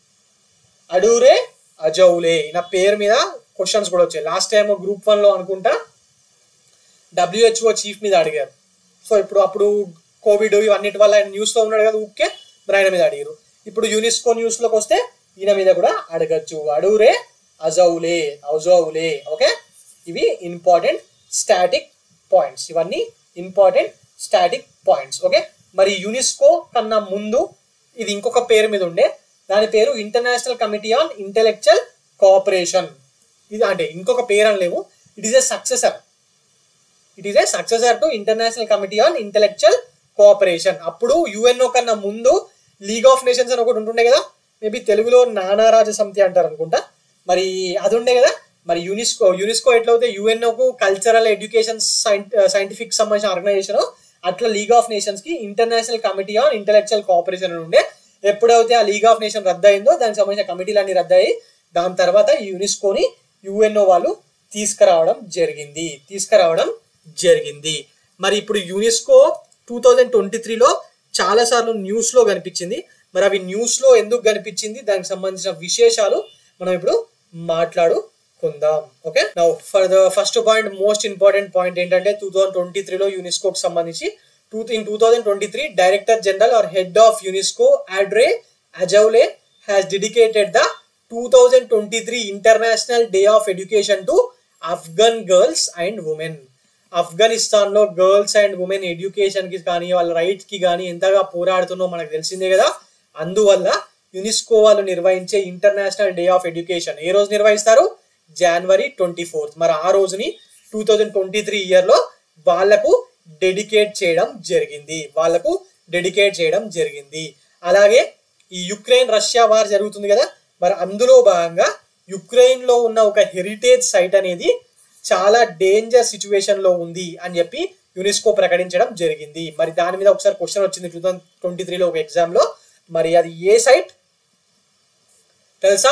అడూరే అజౌలే నా పేరు మీద క్వశ్చన్స్ కూడా వచ్చాయి లాస్ట్ టైం గ్రూప్ వన్ లో అనుకుంటా డబ్ల్యూహెచ్ఓ చీఫ్ మీద అడిగారు సో ఇప్పుడు అప్పుడు కోవిడ్ ఇవన్నిటి వల్ల ఆయన న్యూస్ లో ఉన్నాడు కదా ఊకే మరి ఆయన మీద అడిగారు ఇప్పుడు యునెస్కో న్యూస్ లోకి వస్తే ఈయన మీద కూడా అడగచ్చు అడూరే అజౌలే అజౌలే ఓకే ఇవి ఇంపార్టెంట్ స్టాటిక్ పాయింట్స్ ఇవన్నీ ఇంపార్టెంట్ స్టాటిక్ పాయింట్స్ ఓకే మరి యునెస్కో కన్నా ముందు ఇది ఇంకొక పేరు మీద ఉండే దాని పేరు International Committee on Intellectual Cooperation ఇది అంటే ఇంకొక పేరు అని లేవు it is a successor it is a successor to International Committee on Intellectual Cooperation అప్పుడు యుఎన్ఓ కన్నా ముందు లీగ్ ఆఫ్ నేషన్స్ అని ఒకటి ఉంటుండే కదా మేబీ తెలుగులో నానారాజ సమితి అంటారు అనుకుంటా మరి అది ఉండే కదా మరి యునెస్కో యునెస్కో ఎట్లయితే యుఎన్ఓకు కల్చరల్ ఎడ్యుకేషన్ సైంటిఫిక్ సంబంధించిన ఆర్గనైజేషన్ అట్లా లీగ్ ఆఫ్ నేషన్స్ కి International Committee on Intellectual Cooperation అని ఉండే ఎప్పుడైతే ఆ లీగ్ ఆఫ్ నేషన్ రద్దయిందో దానికి సంబంధించిన కమిటీలు అన్ని రద్దయ్యి దాని తర్వాత యునెస్కోని యుఎన్ఓ వాళ్ళు తీసుకురావడం జరిగింది తీసుకురావడం జరిగింది మరి ఇప్పుడు యునెస్కో టూ థౌజండ్ ట్వంటీ త్రీలో చాలా సార్లు న్యూస్ లో కనిపించింది మరి అవి న్యూస్ లో ఎందుకు కనిపించింది దానికి సంబంధించిన విశేషాలు మనం ఇప్పుడు మాట్లాడుకుందాం okay now for the first point most important point ఏంటంటే టూ థౌజండ్ ట్వంటీ త్రీలో యునెస్కోకి సంబంధించి two in two thousand twenty three director general or head of UNESCO Audrey Azoulay has dedicated the two thousand twenty three international day of education to Afghan girls and women ఆఫ్ఘనిస్తాన్ లో girls and women education కి కానీ వాళ్ళ rights కి కానీ ఎంతగా పోరాడుతున్నో మనకు తెలిసిందే కదా అందువల్ల యునెస్కో వాళ్ళు నిర్వహించే ఇంటర్నేషనల్ డే ఆఫ్ ఎడ్యుకేషన్ ఏ రోజు నిర్వహిస్తారు జనవరి ట్వంటీ ఫోర్త్ మరి ఆ రోజుని two thousand twenty three year లో వాళ్లకు డెడికేట్ చేయడం జరిగింది వాళ్లకు డెడికేట్ చేయడం జరిగింది అలాగే ఈ యుక్రెయిన్ రష్యా వార్ జరుగుతుంది కదా మరి అందులో భాగంగా యుక్రెయిన్ లో ఉన్న ఒక హెరిటేజ్ సైట్ అనేది చాలా డేంజర్ సిచ్యువేషన్ లో ఉంది అని చెప్పి యునెస్కో ప్రకటించడం జరిగింది మరి దాని మీద ఒకసారి క్వశ్చన్ వచ్చింది టూ థౌసండ్ ట్వంటీ త్రీలో ఒక ఎగ్జామ్ లో మరి అది ఏ సైట్ తెలుసా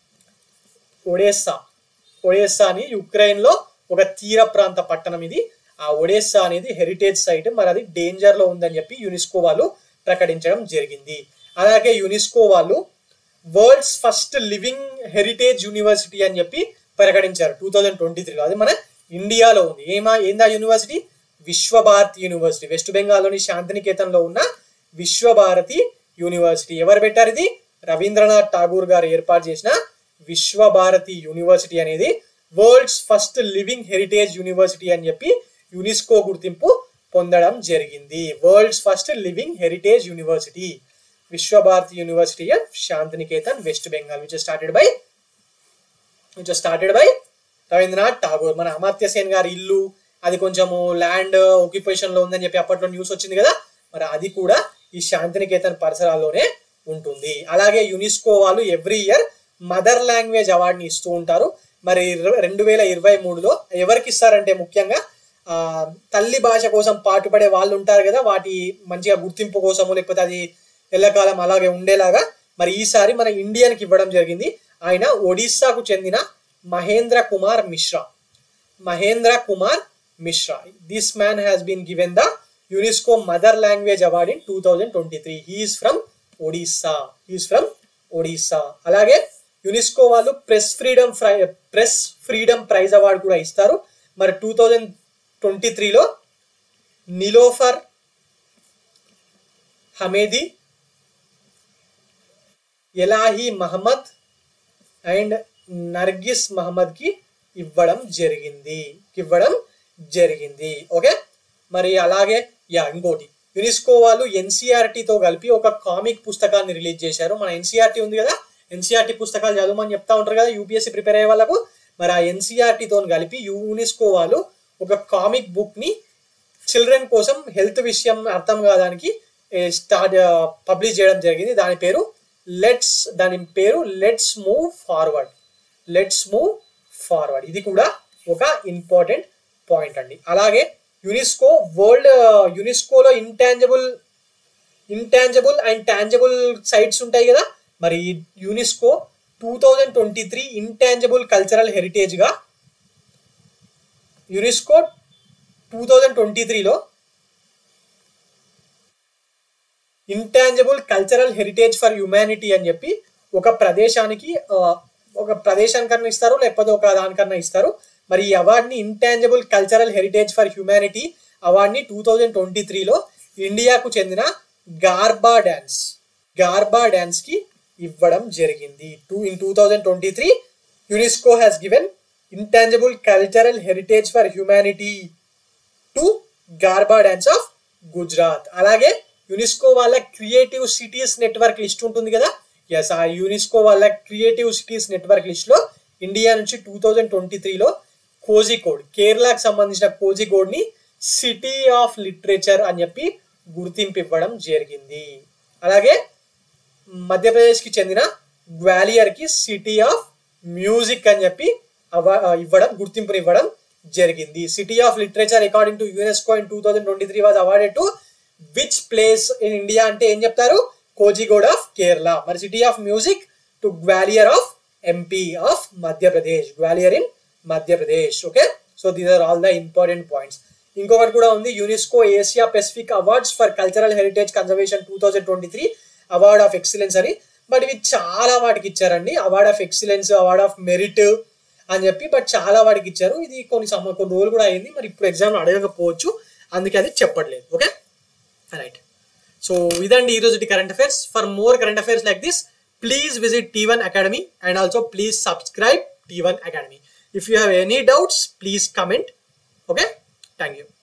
ఒడేస్సా ఒడేస్సా అని యుక్రెయిన్ లో ఒక తీర ప్రాంత పట్టణం ఇది ఆ ఒడేస్సా అనేది హెరిటేజ్ సైట్ మరి అది డేంజర్ లో ఉందని చెప్పి యునెస్కో వాళ్ళు ప్రకటించడం జరిగింది అలాగే యునెస్కో వాళ్ళు world's first living heritage university అని చెప్పి ప్రకటించారు టూ థౌజండ్ ట్వంటీ త్రీలో అది మన ఇండియాలో ఉంది ఏమా ఏందా యూనివర్సిటీ విశ్వభారతి యూనివర్సిటీ వెస్ట్ బెంగాల్లోని శాంతినికేతన్లో ఉన్న విశ్వభారతి యూనివర్సిటీ ఎవరు పెట్టారు ఇది రవీంద్రనాథ్ ఠాగూర్ గారు ఏర్పాటు చేసిన విశ్వభారతి యూనివర్సిటీ అనేది world's first living heritage university అని చెప్పి యునెస్కో గుర్తింపు పొందడం జరిగింది world's first living heritage university Visva Bharati university of Shantiniketan West Bengal which started by which started by Rabindranath Tagore మన అమర్త్య సేన్ గారి ఇల్లు అది కొంచెము ల్యాండ్ ఆక్యుపేషన్ లో ఉందని చెప్పి అప్పట్లో న్యూస్ వచ్చింది కదా మరి అది కూడా ఈ శాంతినికేతన్ పరిసరాల్లోనే ఉంటుంది అలాగే యునెస్కో వాళ్ళు ఎవ్రీ ఇయర్ మదర్ లాంగ్వేజ్ అవార్డుని ఇస్తూ ఉంటారు మరి రెండు వేల ఇరవై మూడులో ఎవరికి ఇస్తారంటే ముఖ్యంగా ఆ తల్లి భాష కోసం పాటుపడే వాళ్ళు ఉంటారు కదా వాటి మంచిగా గుర్తింపు కోసము లేకపోతే అది ఎల్లకాలం అలాగే ఉండేలాగా మరి ఈసారి మన ఇండియన్కి ఇవ్వడం జరిగింది ఆయన ఒడిస్సాకు చెందిన Mahendra Kumar Mishra Mahendra Kumar Mishra this man has been given the UNESCO mother language award in two thousand twenty three he is from Odisha is from Odisha అలాగే యునెస్కో వాళ్ళు ప్రెస్ ఫ్రీడమ్ ఫ్రై ప్రెస్ ఫ్రీడమ్ ప్రైజ్ అవార్డు కూడా ఇస్తారు మరి టూ థౌజండ్ ట్వంటీ త్రీలో Niloofar Hamedi Elaheh Mohammad and Narges మహమ్మద్కి ఇవ్వడం జరిగింది ఇవ్వడం జరిగింది ఓకే మరి అలాగే యా ఇంకోటి యునెస్కో వాళ్ళు ఎన్సీఆర్టీతో కలిపి ఒక కామిక్ పుస్తకాన్ని రిలీజ్ చేశారు మన ఎన్సీఆర్టీ ఉంది కదా ఎన్సీఆర్టీ పుస్తకాలు చదవమని చెప్తా ఉంటారు కదా యూపీఎస్సీ ప్రిపేర్ అయ్యే వాళ్ళకు మరి ఆ ఎన్సీఆర్టీతో కలిపి యునెస్కో వాళ్ళు ఒక కామిక్ బుక్ని చిల్డ్రన్ కోసం హెల్త్ విషయం అర్థం కావడానికి స్టార్ట్ పబ్లిష్ చేయడం జరిగింది దాని పేరు లెట్స్ దాని పేరు let's move forward let's move forward ఇది కూడా ఒక ఇంపార్టెంట్ పాయింట్ అండి అలాగే యునెస్కో వరల్డ్ యునెస్కోలో intangible intangible and tangible sites ఉంటాయి కదా మరి UNESCO two thousand twenty three intangible cultural హెరిటేజ్గా యునెస్కో టూ థౌజండ్ ట్వంటీ త్రీలో intangible cultural heritage for humanity అని చెప్పి ఒక ప్రదేశానికి ఆ, ఒక ప్రదేశానికన్నా ఇస్తారు లేకపోతే ఒక దానికన్నా ఇస్తారు మరి ఈ అవార్డుని intangible cultural heritage for humanity అవార్డుని టూ థౌజండ్ ట్వంటీ త్రీలో ఇండియాకు చెందిన గార్బా డ్యాన్స్ గార్బా డ్యాన్స్ కి ఇవ్వడం జరిగింది two in two thousand twenty three UNESCO has given intangible cultural heritage for humanity to garba dance of Gujarat అలాగే యునెస్కో వాళ్ళ క్రియేటివ్ సిటీస్ నెట్వర్క్ లిస్ట్ ఉంటుంది కదా ఎస్ ఆ యునెస్కో వాళ్ళ క్రియేటివ్ సిటీస్ నెట్వర్క్ లిస్ట్ లో ఇండియా నుంచి టూ థౌజండ్ ట్వంటీ త్రీలో కోజికోడ్ కేరళకు సంబంధించిన కోజికోడ్ ని సిటీ ఆఫ్ లిటరేచర్ అని చెప్పి గుర్తింపు ఇవ్వడం జరిగింది అలాగే మధ్యప్రదేశ్ కి చెందిన గ్వాలియర్ కి సిటీ ఆఫ్ మ్యూజిక్ అని చెప్పి అవ- ఇవ్వడం గుర్తింపుని ఇవ్వడం జరిగింది city of literature according to UNESCO in two thousand twenty three was awarded to which place in India అంటే ఏం చెప్తారు కోజిగోడ్ ఆఫ్ కేరళ మరి city of music to Gwalior of MP of Madhya Pradesh Gwalior in Madhya Pradesh okay so these are all the important points ఇంకొకటి కూడా ఉంది UNESCO Asia Pacific awards for cultural heritage conservation two thousand twenty three award of excellence అని but ఇవి చాలా వాటికి ఇచ్చారండి award of excellence award of merit అని చెప్పి బట్ చాలా వాటికి ఇచ్చారు ఇది కొన్ని సమ కొన్ని రోజులు కూడా అయింది మరి ఇప్పుడు ఎగ్జామ్ అడగకపోవచ్చు అందుకే అది చెప్పట్లేదు ఓకే రైట్ సో ఇదండి ఈరోజు current affairs for more current affairs like this please visit T one Academy and also please subscribe T one Academy if you have any doubts please comment okay thank you